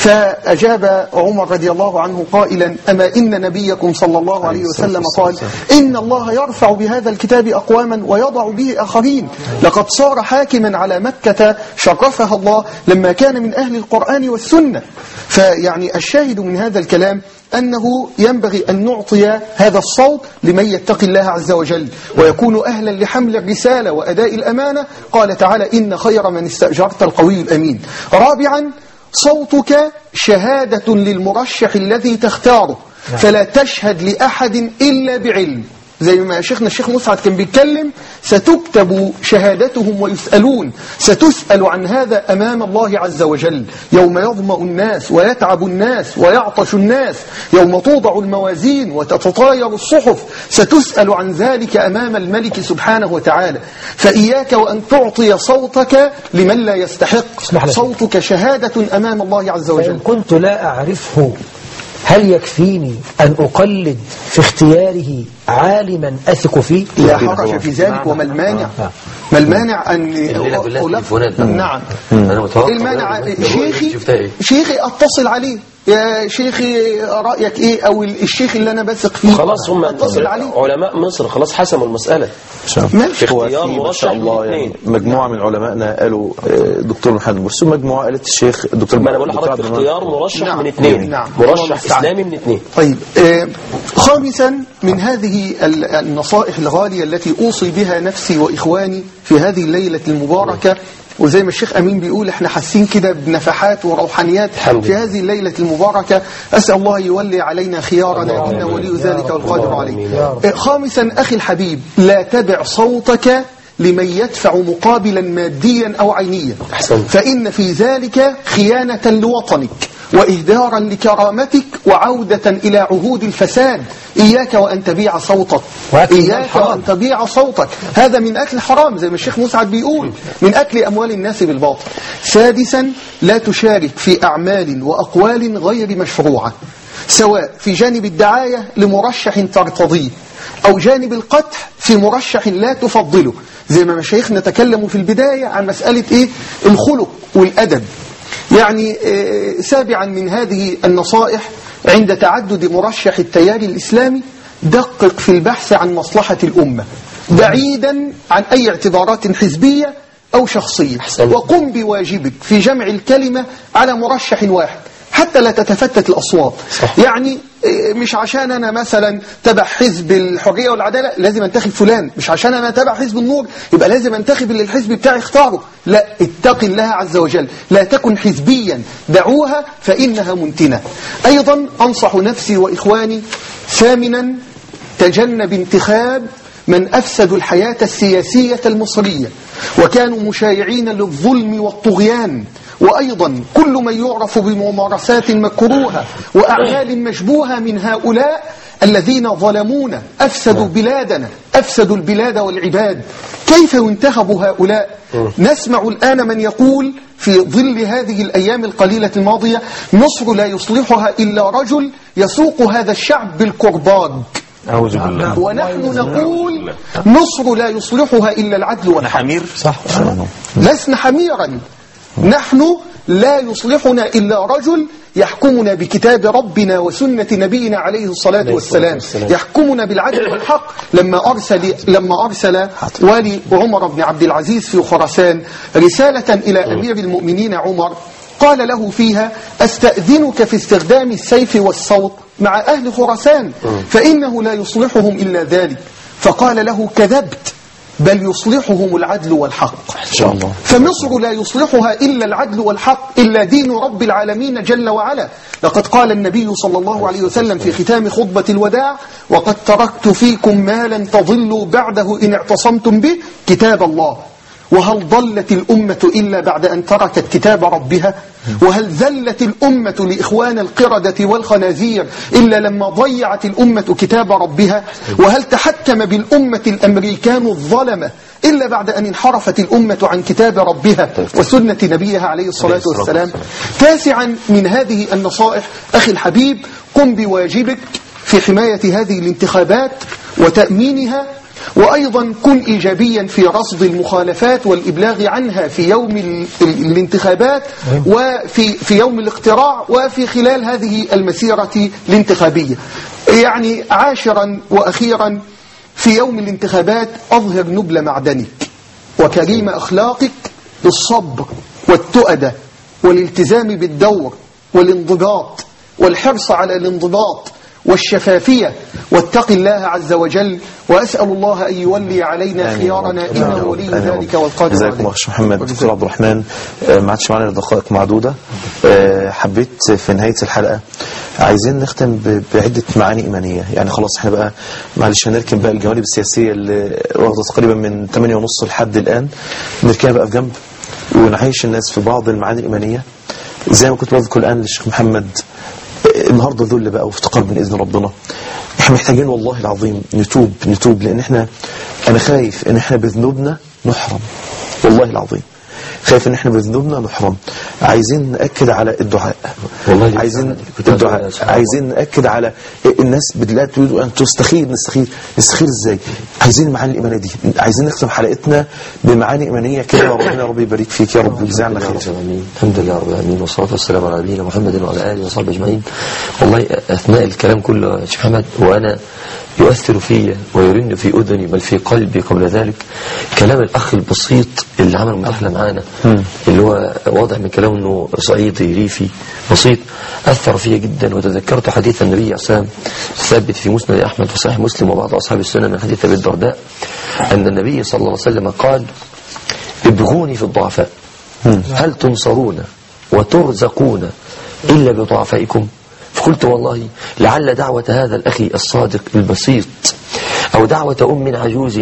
فأجاب عمر رضي الله عنه قائلا أما إن نبيكم صلى الله عليه وسلم قال إن الله يرفع بهذا الكتاب أقواما ويضع به آخرين لقد صار حاكما على مكة شرفها الله لما كان من أهل القرآن والسنة فيعني الشاهد من هذا الكلام أنه ينبغي أن نعطي هذا الصوت لمن يتقي الله عز وجل ويكون أهلا لحمل الرسالة وأداء الأمانة قال تعالى إن خير من استأجرت القوي الأمين رابعا صوتك شهادة للمرشح الذي تختاره فلا تشهد لأحد إلا بعلم زي ما شيخنا الشيخ مسعد كان بيتكلم ستكتب شهادتهم ويسألون ستسأل عن هذا أمام الله عز وجل يوم يظمأ الناس ويتعب الناس ويعطش الناس يوم توضع الموازين وتتطاير الصحف ستسأل عن ذلك أمام الملك سبحانه وتعالى فإياك وأن تعطي صوتك لمن لا يستحق صوتك شهادة أمام الله عز وجل فإن كنت لا أعرفه هل يكفيني أن أقلد في اختياره عالما أثق فيه لا حرج في ذلك وما المانع ما المانع أن الليلة كلها أقول- تليفونات نعم أنا متوقع المانع الرؤية شيخي شفتها إيه؟ شيخي اتصل عليه يا شيخي رايك ايه او الشيخ اللي انا بثق فيه خلاص هم اتصل عليه علماء مصر خلاص حسموا المسألة ماشي هو اختيار في ما مرشح شاء من الله اثنين. يعني مجموعه من علمائنا قالوا آه، دكتور محمد مرسي ومجموعه قالت الشيخ الدكتور ما انا بقول دكتور لحضرتك عبد المنعم. اختيار مرشح نعم. من اثنين نعم. الله مرشح المستعان. اسلامي من اثنين طيب آه، خامسا من هذه ال- النصائح الغالية التي أوصي بها نفسي وإخواني في هذه الليلة المباركة وزي ما الشيخ أمين بيقول احنا حاسين كده بنفحات وروحانيات الحمد في هذه الليلة المباركة أسأل الله يولي علينا خيارنا إنه ولي ذلك والقادر عليه آه، خامسا أخي الحبيب لا تبع صوتك لمن يدفع مقابلا ماديا أو عينيا أحسنت. فإن في ذلك خيانة لوطنك وإهدارا لكرامتك وعودة إلى عهود الفساد إياك وأن تبيع صوتك وأكل إياك الحرام. وأن تبيع صوتك هذا من أكل حرام زي ما الشيخ مسعد بيقول من أكل أموال الناس بالباطل سادسا لا تشارك في أعمال وأقوال غير مشروعة سواء في جانب الدعاية لمرشح ترتضيه أو جانب القدح في مرشح لا تفضله زي ما مشايخنا تكلموا في البداية عن مسألة إيه الخلق والأدب يعني آه، سابعا من هذه النصائح عند تعدد مرشح التيار الإسلامي دقق في البحث عن مصلحة الأمة بعيدا عن أي اعتبارات حزبية أو شخصية وقم بواجبك في جمع الكلمة على مرشح واحد حتى لا تتفتت الأصوات يعني إيه، مش عشان أنا مثلا تبع حزب الحرية والعدالة لازم انتخب فلان مش عشان أنا تبع حزب النور يبقى لازم انتخب اللي الحزب بتاعي اختاره لا اتق الله عز وجل لا تكن حزبيا دعوها فإنها منتنة أيضا أنصح نفسي وإخواني ثامنا تجنب انتخاب من أفسدوا الحياة السياسية المصرية وكانوا مشايعين للظلم والطغيان وأيضا كل من يعرف بممارسات مكروهة وأعمال مشبوهة من هؤلاء الذين ظلمونا أفسدوا بلادنا أفسدوا البلاد والعباد كيف ينتخب هؤلاء نسمع الآن من يقول في ظل هذه الأيام القليلة الماضية مصر لا يصلحها إلا رجل يسوق هذا الشعب بالكرباج أعوذ بالله ونحن نقول مصر لا يصلحها إلا العدل والحق حمير صح لسنا حميرا نحن لا يصلحنا إلا رجل يحكمنا بكتاب ربنا وسنة نبينا عليه الصلاة والسلام يحكمنا بالعدل والحق لما أرسل لما أرسل والي عمر بن عبد العزيز في خراسان رسالة إلى أمير المؤمنين عمر قال له فيها أستأذنك في استخدام السيف والصوت مع أهل خراسان فإنه لا يصلحهم إلا ذلك فقال له كذبت بل يصلحهم العدل والحق إن شاء الله فمصر لا يصلحها إلا العدل والحق إلا دين رب العالمين جل وعلا لقد قال النبي صلى الله عليه وسلم في ختام خطبة الوداع وقد تركت فيكم ما لن تضلوا بعده إن اعتصمتم به كتاب الله وهل ضلت الأمة إلا بعد أن تركت كتاب ربها وهل ذلت الأمة لإخوان القردة والخنازير إلا لما ضيعت الأمة كتاب ربها وهل تحكم بالأمة الأمريكان الظلمة إلا بعد أن انحرفت الأمة عن كتاب ربها وسنة نبيها عليه الصلاة والسلام تاسعا من هذه النصائح أخي الحبيب قم بواجبك في حماية هذه الانتخابات وتأمينها وأيضا كن إيجابيا في رصد المخالفات والإبلاغ عنها في يوم ال- ال- الانتخابات وفي في يوم الاقتراع وفي خلال هذه المسيرة الانتخابية يعني عاشرا وأخيرا في يوم الانتخابات أظهر نبل معدنك وكريم أخلاقك بالصبر والتؤدة والالتزام بالدور والانضباط والحرص على الانضباط والشفافية واتق الله عز وجل وأسأل الله أن يولي علينا خيارنا إنه ولي ذلك والقادر جزاكم عليه الله خير محمد دكتور عبد الرحمن آه، ما عادش معانا إلا دقائق معدودة آه، حبيت في نهاية الحلقة عايزين نختم ب- بعدة معاني إيمانية يعني خلاص احنا بقى معلش هنركن بقى الجوانب السياسية اللي واخدة تقريبا من 8 ونص لحد الآن نركنها بقى في جنب ونعيش الناس في بعض المعاني الإيمانية زي ما كنت بذكر الآن للشيخ محمد آه، النهارده ذل بقى وافتقار من إذن ربنا احنا محتاجين والله العظيم نتوب نتوب لأن احنا أنا خايف إن احنا بذنوبنا نحرم والله العظيم خايف ان احنا بذنوبنا نحرم عايزين ناكد على الدعاء والله دي عايزين كنت عايز أقول الدعاء يا سبحان عايزين ناكد على الناس لا تريد ان تستخير نستخير نستخير ازاي عايزين المعاني الايمانيه دي عايزين نختم حلقتنا بمعاني ايمانيه كده ربنا ربي يبارك فيك يا رب ويجزي عنا خير الحمد لله رب العالمين والصلاة والسلام على نبينا محمد وعلى آله وصحبه أجمعين والله أثناء الكلام كله يا شيخ محمد وأنا يؤثر في ويرن في أذني بل في قلبي قبل ذلك كلام الأخ البسيط اللي عمل مداخلة معانا اللي هو واضح من كلامه أنه صعيدي ريفي بسيط أثر فيا جدا وتذكرت حديث النبي عليه الصلاة والسلام ثابت في مسند أحمد وصحيح مسلم وبعض أصحاب السنة من حديث أبي الدرداء أن النبي صلى الله عليه وسلم قال ابغوني في الضعفاء هل تنصرون وترزقون إلا بضعفائكم فقلت والله لعل دعوة هذا الأخي الصادق البسيط أو دعوة أم عجوز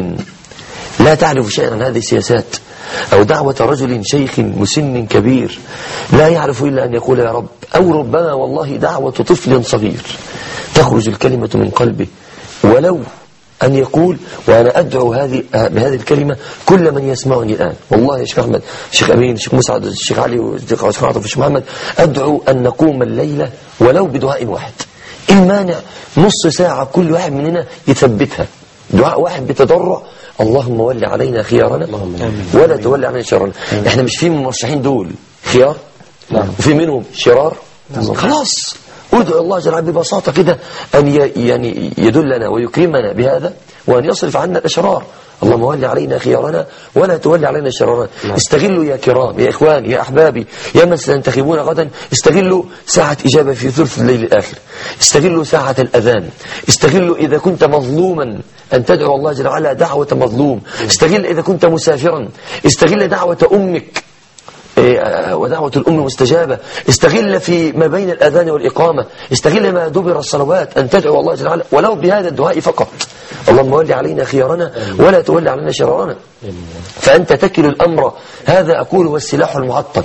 لا تعرف شيئا عن هذه السياسات أو دعوة رجل شيخ مسن كبير لا يعرف إلا أن يقول يا رب أو ربما والله دعوة طفل صغير تخرج الكلمة من قلبه ولو أن يقول وأنا أدعو هذه بهذه الكلمة كل من يسمعني الآن والله يا شيخ أحمد الشيخ أمين الشيخ مسعد الشيخ علي والشيخ عاطف الشيخ محمد أدعو أن نقوم الليلة ولو بدعاء واحد المانع نص ساعة كل واحد مننا يثبتها دعاء واحد بتضرع اللهم ول علينا خيارنا ولا تولي علينا شرارنا احنا مش في المرشحين دول خيار وفي منهم شرار خلاص ادعو الله جل وعلا ببساطة كده أن ي- يعني يدلنا ويكرمنا بهذا وأن يصرف عنا الأشرار اللهم ول علينا خيارنا ولا تولي علينا شرارنا استغلوا يا كرام يا إخواني يا أحبابي يا من سينتخبون غدا استغلوا ساعة إجابة في ثلث الليل الآخر استغلوا ساعة الأذان استغلوا إذا كنت مظلوما أن تدعو الله جل وعلا دعوة مظلوم استغل إذا كنت مسافرا استغل دعوة أمك إيه، ودعوة الأم مستجابة استغل في ما بين الأذان والإقامة استغل ما دبر الصلوات أن تدعو الله جل وعلا ولو بهذا الدعاء فقط اللهم ول علينا خيارنا ولا تولي علينا شرارنا فأنت تكل الأمر هذا أقول هو السلاح المعطل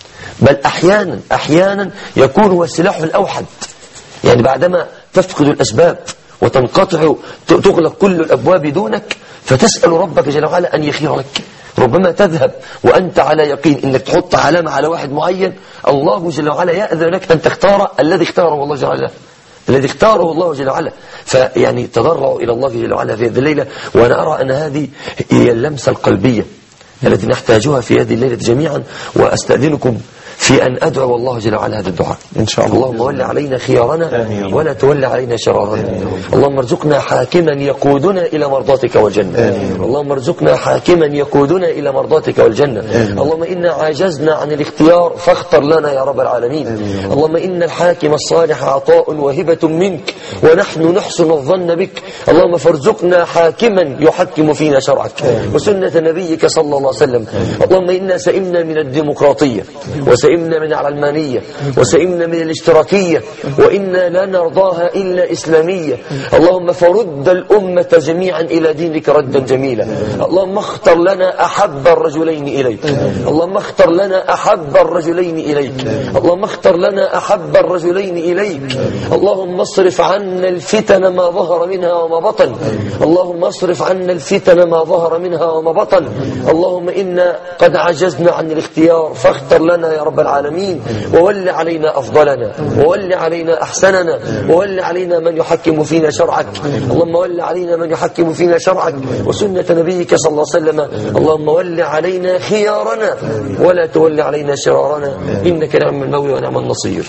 بل أحيانا أحيانا يكون هو السلاح الأوحد يعني بعدما تفقد الأسباب وتنقطع ت- تغلق كل الأبواب دونك فتسأل ربك جل وعلا أن يخير لك ربما تذهب وأنت على يقين أنك تحط علامة على واحد معين الله جل وعلا يأذن لك أن تختار الذي اختاره الله جل وعلا الذي اختاره الله جل وعلا فيعني تضرعوا إلى الله جل وعلا في هذه الليلة وأنا أرى أن هذه هي اللمسة القلبية التي نحتاجها في هذه الليلة جميعا وأستأذنكم في أن أدعو الله جل وعلا هذا الدعاء إن شاء الله اللهم ول علينا خيارنا ولا تول علينا شرارنا اللهم ارزقنا حاكما يقودنا إلى مرضاتك والجنة اللهم ارزقنا حاكما يقودنا إلى مرضاتك والجنة اللهم إنا عاجزنا عن الاختيار فاختر لنا يا رب العالمين اللهم إن الحاكم الصالح عطاء وهبة منك ونحن نحسن الظن بك اللهم فارزقنا حاكما يحكم فينا شرعك وسنة نبيك صلى الله عليه وسلم اللهم إنا سئمنا من الديمقراطية وسئمنا من العلمانية وسئمنا من الاشتراكية وإنا لا نرضاها إلا إسلامية اللهم فرد الأمة جميعا إلى دينك ردا جميلا اللهم اختر لنا أحب الرجلين إليك اللهم اختر لنا أحب الرجلين إليك اللهم اختر لنا أحب الرجلين إليك اللهم اصرف عنا الفتن ما ظهر منها وما بطن اللهم اصرف عنا الفتن ما ظهر منها وما بطن اللهم إنا قد عجزنا عن الاختيار فاختر لنا يا رب العالمين وول علينا أفضلنا وول علينا أحسننا وول علينا من يحكم فينا شرعك اللهم ول علينا من يحكم فينا شرعك وسنة نبيك صلى الله عليه وسلم اللهم ول علينا خيارنا ولا تول علينا شرارنا إنك نعم المولى ونعم النصير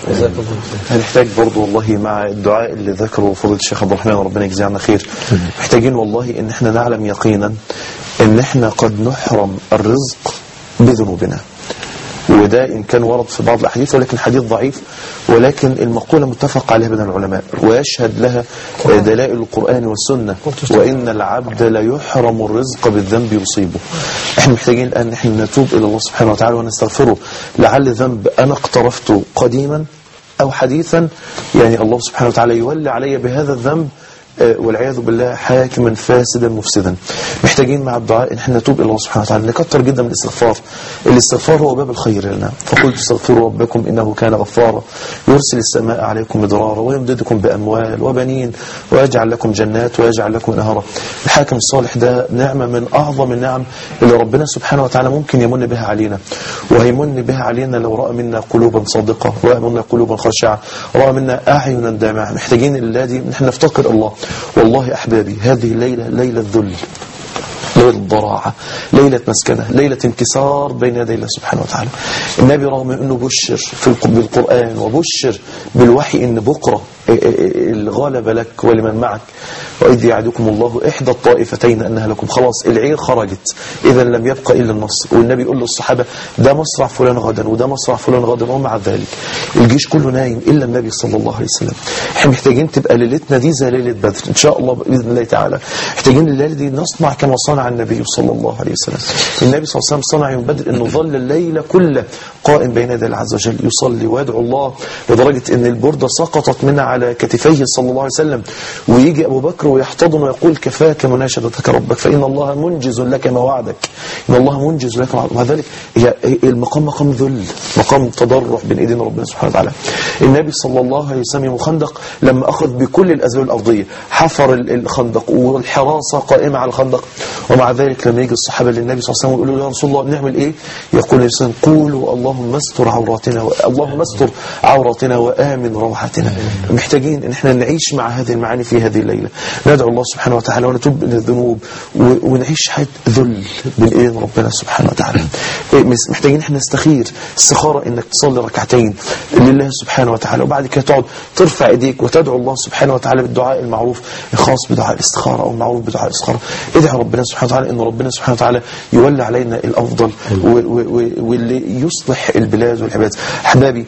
هنحتاج برضو والله مع الدعاء اللي ذكره فضيلة الشيخ عبد الرحمن ربنا يجزيه عنا خير محتاجين والله ان احنا نعلم يقينا ان احنا قد نحرم الرزق بذنوبنا وده إن كان ورد في بعض الأحاديث ولكن حديث ضعيف ولكن المقولة متفق عليها بين العلماء ويشهد لها دلائل القرآن والسنة وإن العبد لا يحرم الرزق بالذنب يصيبه احنا محتاجين الآن ان احنا نتوب إلى الله سبحانه وتعالى ونستغفره لعل ذنب أنا اقترفته قديما أو حديثا يعني الله سبحانه وتعالى يولي علي بهذا الذنب آه، والعياذ بالله حاكما فاسدا مفسدا محتاجين مع الدعاء ان احنا نتوب الى الله سبحانه وتعالى نكتر جدا من الاستغفار الاستغفار هو باب الخير لنا فقلت استغفروا ربكم انه كان غفارا يرسل السماء عليكم مدرارا ويمددكم باموال وبنين ويجعل لكم جنات ويجعل لكم انهارا الحاكم الصالح ده نعمه من اعظم النعم اللي ربنا سبحانه وتعالى ممكن يمن بها علينا وهيمن بها علينا لو راى منا قلوبا صادقه راى منا قلوبا خاشعه راى منا اعينا دامعه محتاجين الليله دي نحن نفتقر الله والله احبابي هذه الليله ليله ذل ليلة ضراعة ليلة مسكنة ليلة انكسار بين يدي الله سبحانه وتعالى النبي رغم أنه بشر في الق- بالقرآن وبشر بالوحي أن بكرة الغالب لك ولمن معك وإذ يعدكم الله إحدى الطائفتين أنها لكم خلاص العير خرجت إذا لم يبقى إلا النصر والنبي يقول للصحابة ده مصرع فلان غدا وده مصرع فلان غدا ومع ذلك الجيش كله نايم إلا النبي صلى الله عليه وسلم احنا محتاجين تبقى ليلتنا دي زي ليلة بدر إن شاء الله بإذن الله تعالى محتاجين الليلة دي نصنع كما صنع النبي صلى الله عليه وسلم النبي صلى الله عليه وسلم صنع يوم بدر أنه ظل الليل كله قائم بين يدي الله عز وجل يصلي ويدعو الله لدرجة أن البردة سقطت من على كتفيه صلى الله عليه وسلم ويجي أبو بكر ويحتضن ويقول كفاك مناشدتك ربك فإن الله منجز لك ما وعدك إن الله منجز لك ما وعدك. ومع ذلك هي المقام مقام ذل مقام تضرع بين ايدين ربنا سبحانه وتعالى النبي صلى الله عليه وسلم يوم خندق لما أخذ بكل الأزواج الأرضية حفر ال- الخندق والحراسة قائمة على الخندق ومع ذلك لما يجي الصحابة للنبي صلى الله عليه وسلم يقولوا له يا رسول الله نعمل إيه يقول النبي صلى الله عليه وسلم قولوا اللهم استر عوراتنا و- اللهم استر عوراتنا وآمن روحاتنا محتاجين ان احنا نعيش مع هذه المعاني في هذه الليلة ندعو الله سبحانه وتعالى ونتوب من الذنوب و- ونعيش حياة ذل بين ايدين ربنا سبحانه وتعالى إيه، مس- محتاجين احنا نستخير استخارة انك تصلي ركعتين لله سبحانه وتعالى وبعد كده تقعد ترفع ايديك وتدعو الله سبحانه وتعالى بالدعاء المعروف الخاص بدعاء الاستخارة او المعروف بدعاء الاستخارة ادعو ربنا سبحانه وتعالى ان ربنا سبحانه وتعالى يولى علينا الافضل و- و- و- واللي يصلح البلاد والعباد احبابي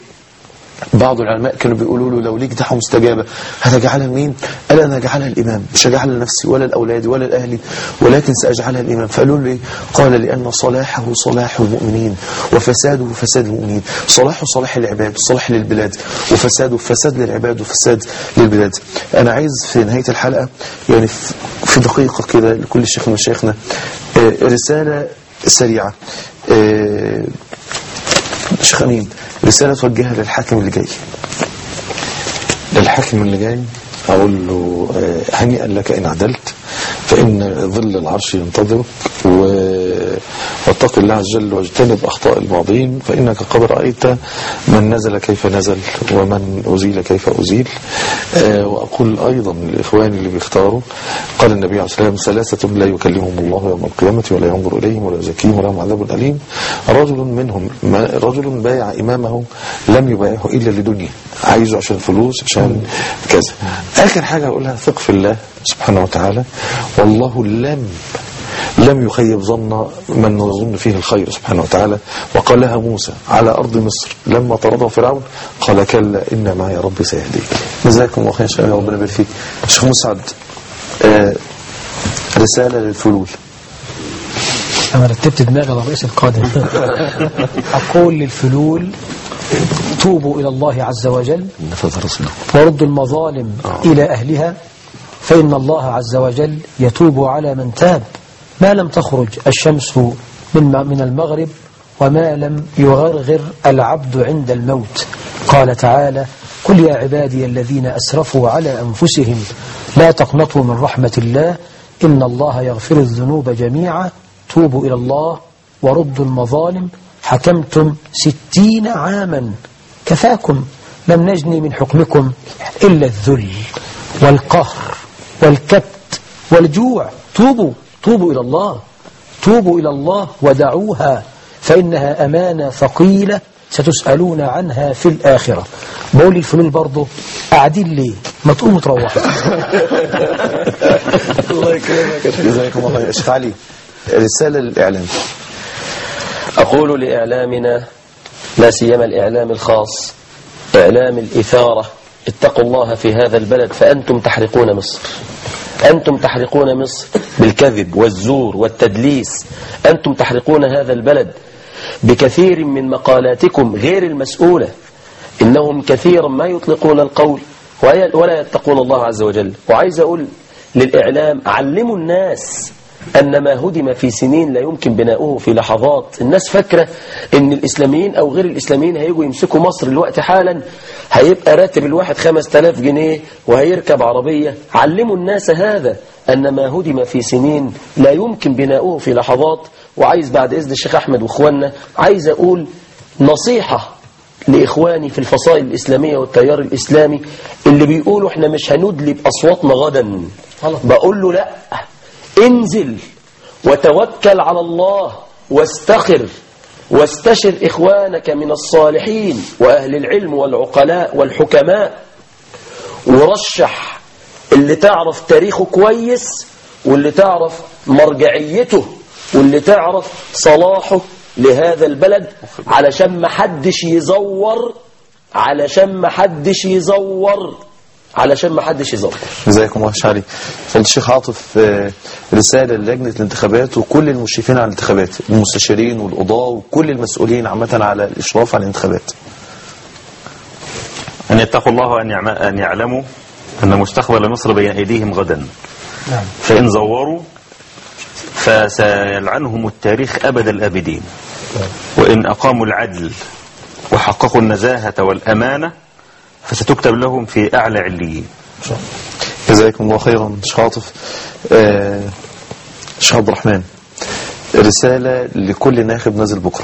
بعض العلماء كانوا بيقولوا له لو ليك دعوة مستجابة هتجعلها لمين؟ قال أنا هجعلها الإمام مش هجعلها لنفسي ولا لأولادي ولا لأهلي ولكن سأجعلها الإمام فقالوا له ليه؟ قال لأن صلاحه صلاح المؤمنين وفساده فساد المؤمنين صلاحه صلاح العباد صلاح للبلاد وفساده فساد للعباد وفساد للبلاد أنا عايز في نهاية الحلقة يعني في في دقيقة كده لكل شيخ من مشايخنا آه، رسالة سريعة آه، شيخ أمين رسالة توجهها للحاكم اللي جاي للحاكم اللي جاي أقول له آه، هنيئا لك إن عدلت فإن ظل العرش ينتظرك و- واتق الله عز وجل واجتنب أخطاء الماضين فإنك قد رأيت من نزل كيف نزل ومن أزيل كيف أزيل آه، وأقول أيضا للإخوان اللي بيختاروا قال النبي عليه الصلاة والسلام ثلاثة لا يكلمهم الله يوم القيامة ولا ينظر إليهم ولا يزكيهم ولهم عذاب أليم رجل منهم ما رجل بايع إمامه لم يبايعه إلا لدنيا عايزه عشان فلوس عشان كذا آخر حاجة أقولها ثق في الله سبحانه وتعالى والله لم لم يخيب ظن من يظن فيه الخير سبحانه وتعالى وقالها موسى على أرض مصر لما طرده فرعون قال كلا إن معي ربي سيهديك جزاكم الله خير شيخ ربنا يبارك فيك شيخ مسعد آه، رسالة للفلول أنا رتبت دماغي للرئيس القادم أقول للفلول توبوا إلى الله عز وجل وردوا المظالم إلى أهلها فإن الله عز وجل يتوب على من تاب ما لم تخرج الشمس من من المغرب وما لم يغرغر العبد عند الموت قال تعالى قل يا عبادي الذين أسرفوا على أنفسهم لا تقنطوا من رحمة الله إن الله يغفر الذنوب جميعا توبوا إلى الله وردوا المظالم حكمتم ستين عاما كفاكم لم نجني من حكمكم إلا الذل والقهر والكبت والجوع توبوا توبوا إلى الله توبوا إلى الله ودعوها فإنها أمانة ثقيلة ستسألون عنها في الآخرة بقول الفلول برضه قاعدين ليه ما تقوموا تروحوا الله يكرمك جزاكم الله خير شيخ علي رسالة للإعلام أقول لإعلامنا لا سيما الإعلام الخاص إعلام الإثارة اتقوا الله في هذا البلد فأنتم تحرقون مصر أنتم تحرقون مصر بالكذب والزور والتدليس أنتم تحرقون هذا البلد بكثير من مقالاتكم غير المسؤولة إنهم كثيرا ما يطلقون القول ولا يتقون الله عز وجل وعايز أقول للإعلام علموا الناس أن ما هدم في سنين لا يمكن بناؤه في لحظات الناس فاكرة أن الإسلاميين أو غير الإسلاميين هيجوا يمسكوا مصر الوقت حالا هيبقى راتب الواحد خمس تلاف جنيه وهيركب عربية علموا الناس هذا أن ما هدم في سنين لا يمكن بناؤه في لحظات وعايز بعد إذن الشيخ أحمد وإخواننا عايز أقول نصيحة لإخواني في الفصائل الإسلامية والتيار الإسلامي اللي بيقولوا احنا مش هندلي بأصواتنا غدا بقول له لا انزل وتوكل على الله واستخر واستشر إخوانك من الصالحين وأهل العلم والعقلاء والحكماء ورشح اللي تعرف تاريخه كويس واللي تعرف مرجعيته واللي تعرف صلاحه لهذا البلد علشان ما حدش يزور علشان ما حدش يزور علشان ما حدش يزور جزاكم الله شعري فضل الشيخ عاطف آه، رسالة للجنة الانتخابات وكل المشرفين على الانتخابات المستشارين والقضاة وكل المسؤولين عامة على الإشراف على الانتخابات أن يتقوا الله وأن يعم- أن يعلموا أن مستقبل مصر بين أيديهم غدا نعم فإن زوروا فسيلعنهم التاريخ أبد الآبدين وإن أقاموا العدل وحققوا النزاهة والأمانة فستكتب لهم في أعلى عليين جزاكم الله خيرا شيخ عاطف آه، شيخ عبد الرحمن رسالة لكل ناخب نازل بكرة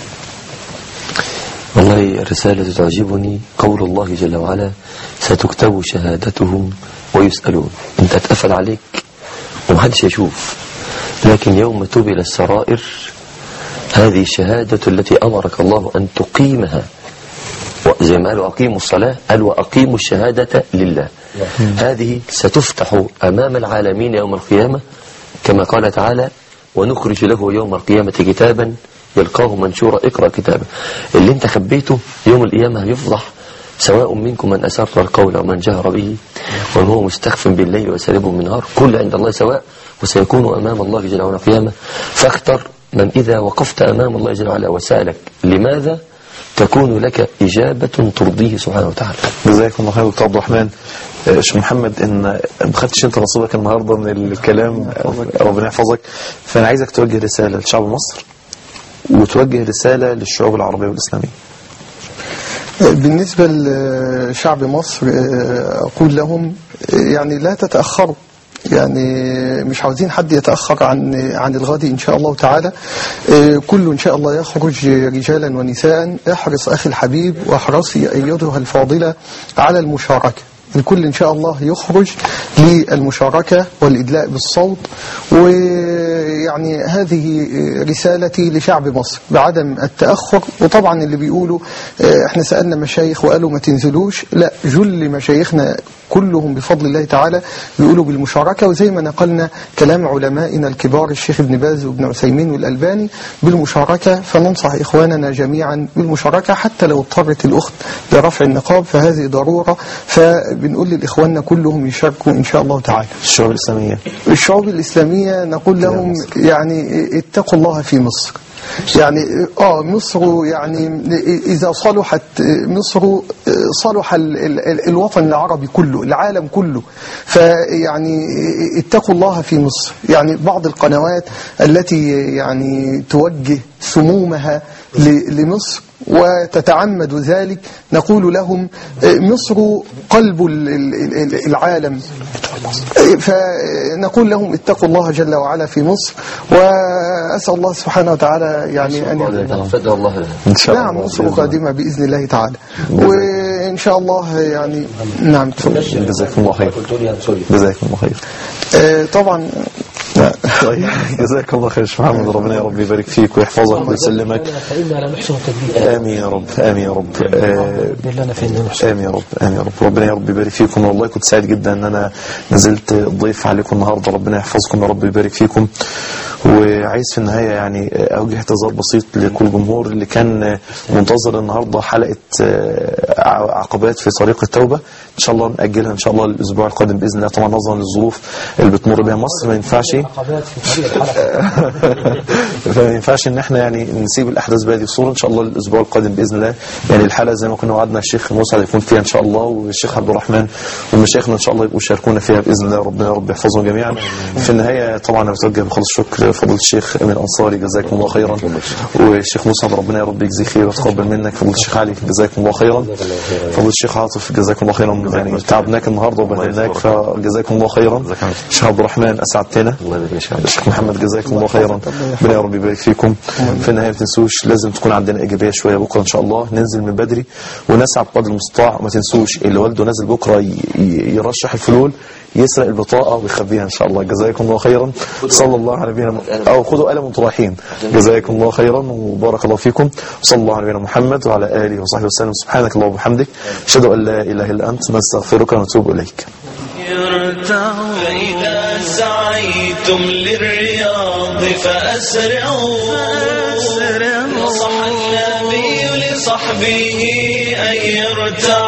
والله الرسالة تعجبني قول الله جل وعلا ستكتب شهادتهم ويسألون انت اتقفل عليك ومحدش يشوف لكن يوم تبل السرائر هذه الشهادة التي أمرك الله أن تقيمها زي ما قالوا أقيموا الصلاة قال وأقيموا الشهادة لله هذه ستفتح أمام العالمين يوم القيامة كما قال تعالى ونخرج له يوم القيامة كتابا يلقاه منشورا اقرأ كتابه اللي انت خبيته يوم القيامة هيفضح سواء منكم من أسر القول ومن جهر به ومن هو مستخف بالليل وسارب بالنهار كل عند الله سواء وسيكون أمام الله جل وعلا قيامة فاختر من إذا وقفت أمام الله جل وعلا وسألك لماذا تكون لك إجابة ترضيه سبحانه وتعالى جزاكم الله خير دكتور عبد الرحمن آه، شيخ محمد ان ما خدتش انت نصيبك النهارده من الكلام ربنا يحفظك فانا عايزك توجه رساله لشعب مصر وتوجه رساله للشعوب العربيه والاسلاميه بالنسبة لشعب مصر آه، أقول لهم آه، يعني لا تتأخروا يعني مش عاوزين حد يتأخر عن عن الغد إن شاء الله تعالى آه، كله إن شاء الله يخرج رجالا ونساء احرص أخي الحبيب واحرصي أيتها الفاضلة على المشاركة الكل إن شاء الله يخرج للمشاركة والإدلاء بالصوت ويعني هذه رسالتي لشعب مصر بعدم التأخر وطبعا اللي بيقولوا آه، احنا سألنا مشايخ وقالوا ما تنزلوش لا جل مشايخنا كلهم بفضل الله تعالى بيقولوا بالمشاركة وزي ما نقلنا كلام علمائنا الكبار الشيخ ابن باز وابن عثيمين والألباني بالمشاركة فننصح إخواننا جميعا بالمشاركة حتى لو اضطرت الأخت لرفع النقاب فهذه ضرورة فبنقول للإخواننا كلهم يشاركوا إن شاء الله تعالى الشعوب الاسلاميه الشعوب الإسلامية نقول لهم يعني اتقوا الله في مصر يعني اه مصر يعني اذا صلحت مصر صلح ال- ال- الوطن العربي كله العالم كله فيعني اتقوا الله في مصر يعني بعض القنوات التي يعني توجه سمومها ل- لمصر وتتعمد ذلك نقول لهم مصر قلب ال- ال- ال- العالم فنقول لهم اتقوا الله جل وعلا في مصر وأسأل الله سبحانه وتعالى يعني أن يكون فدى الله له ان شاء الله نعم مصر قادمة بإذن الله تعالى وإن شاء الله يعني نعم تفضل جزاكم الله خير جزاكم الله خير آه، طبعا طيب جزاك الله خير يا شيخ محمد ربنا يا رب يبارك فيك ويحفظك ويسلمك فإنا لا نحسن التدبير امين يا رب امين يا رب آه، بإذن الله فإنا نحسن امين يا رب امين يا رب ربنا يا رب يبارك فيكم والله كنت سعيد جدا ان انا نزلت ضيف عليكم النهارده ربنا يحفظكم يا رب يبارك فيكم وعايز في النهايه يعني اوجه اعتذار بسيط لكل الجمهور اللي كان منتظر النهارده حلقه آه، عقبات في طريق التوبه ان شاء الله ناجلها ان شاء الله الاسبوع القادم باذن الله طبعا نظرا للظروف اللي بتمر بها مصر ما ينفعش عقبات في طريق الحلقة فما ينفعش ان احنا يعني نسيب الاحداث بهذه الصوره ان شاء الله الاسبوع القادم باذن الله يعني الحلقه زي ما كنا وعدنا الشيخ مسعد يكون فيها ان شاء الله والشيخ عبد الرحمن ومشايخنا ان شاء الله يبقوا يشاركونا فيها باذن الله ربنا يا رب يحفظهم جميعا في النهايه طبعا انا بتوجه بخلص الشكر لفضيله الشيخ امين انصاري جزاكم الله خيرا والشيخ مسعد ربنا يا رب يجزيه خير ويتقبل منك فضيله الشيخ علي جزاكم الله خيرا فضيله الشيخ عاطف جزاكم الله خيرا يعني تعبناك النهارده وبهدلناك فجزاكم الله خيرا الشيخ عبد الرحمن اسعدتنا الشيخ محمد جزاكم الله خيرا ربنا يا رب يبارك فيكم في النهايه ما تنسوش لازم تكون عندنا ايجابيه شويه بكره ان شاء الله ننزل من بدري ونسعى بقدر المستطاع وما تنسوش اللي والده نازل بكره ي- ي- يرشح الفلول يسرق البطاقه ويخبيها ان شاء الله جزاكم الله خيرا صلى الله على نبينا م- او خذوا قلم وانتم رايحين جزاكم الله خيرا وبارك الله فيكم صلى الله على نبينا محمد وعلى اله وصحبه وسلم سبحانك اللهم وبحمدك اشهد ان لا اله الا انت نستغفرك ونتوب اليك يرتعوا فإذا سعيتم للرياض فأسرعوا نصح النبي لصحبه أن يرتعوا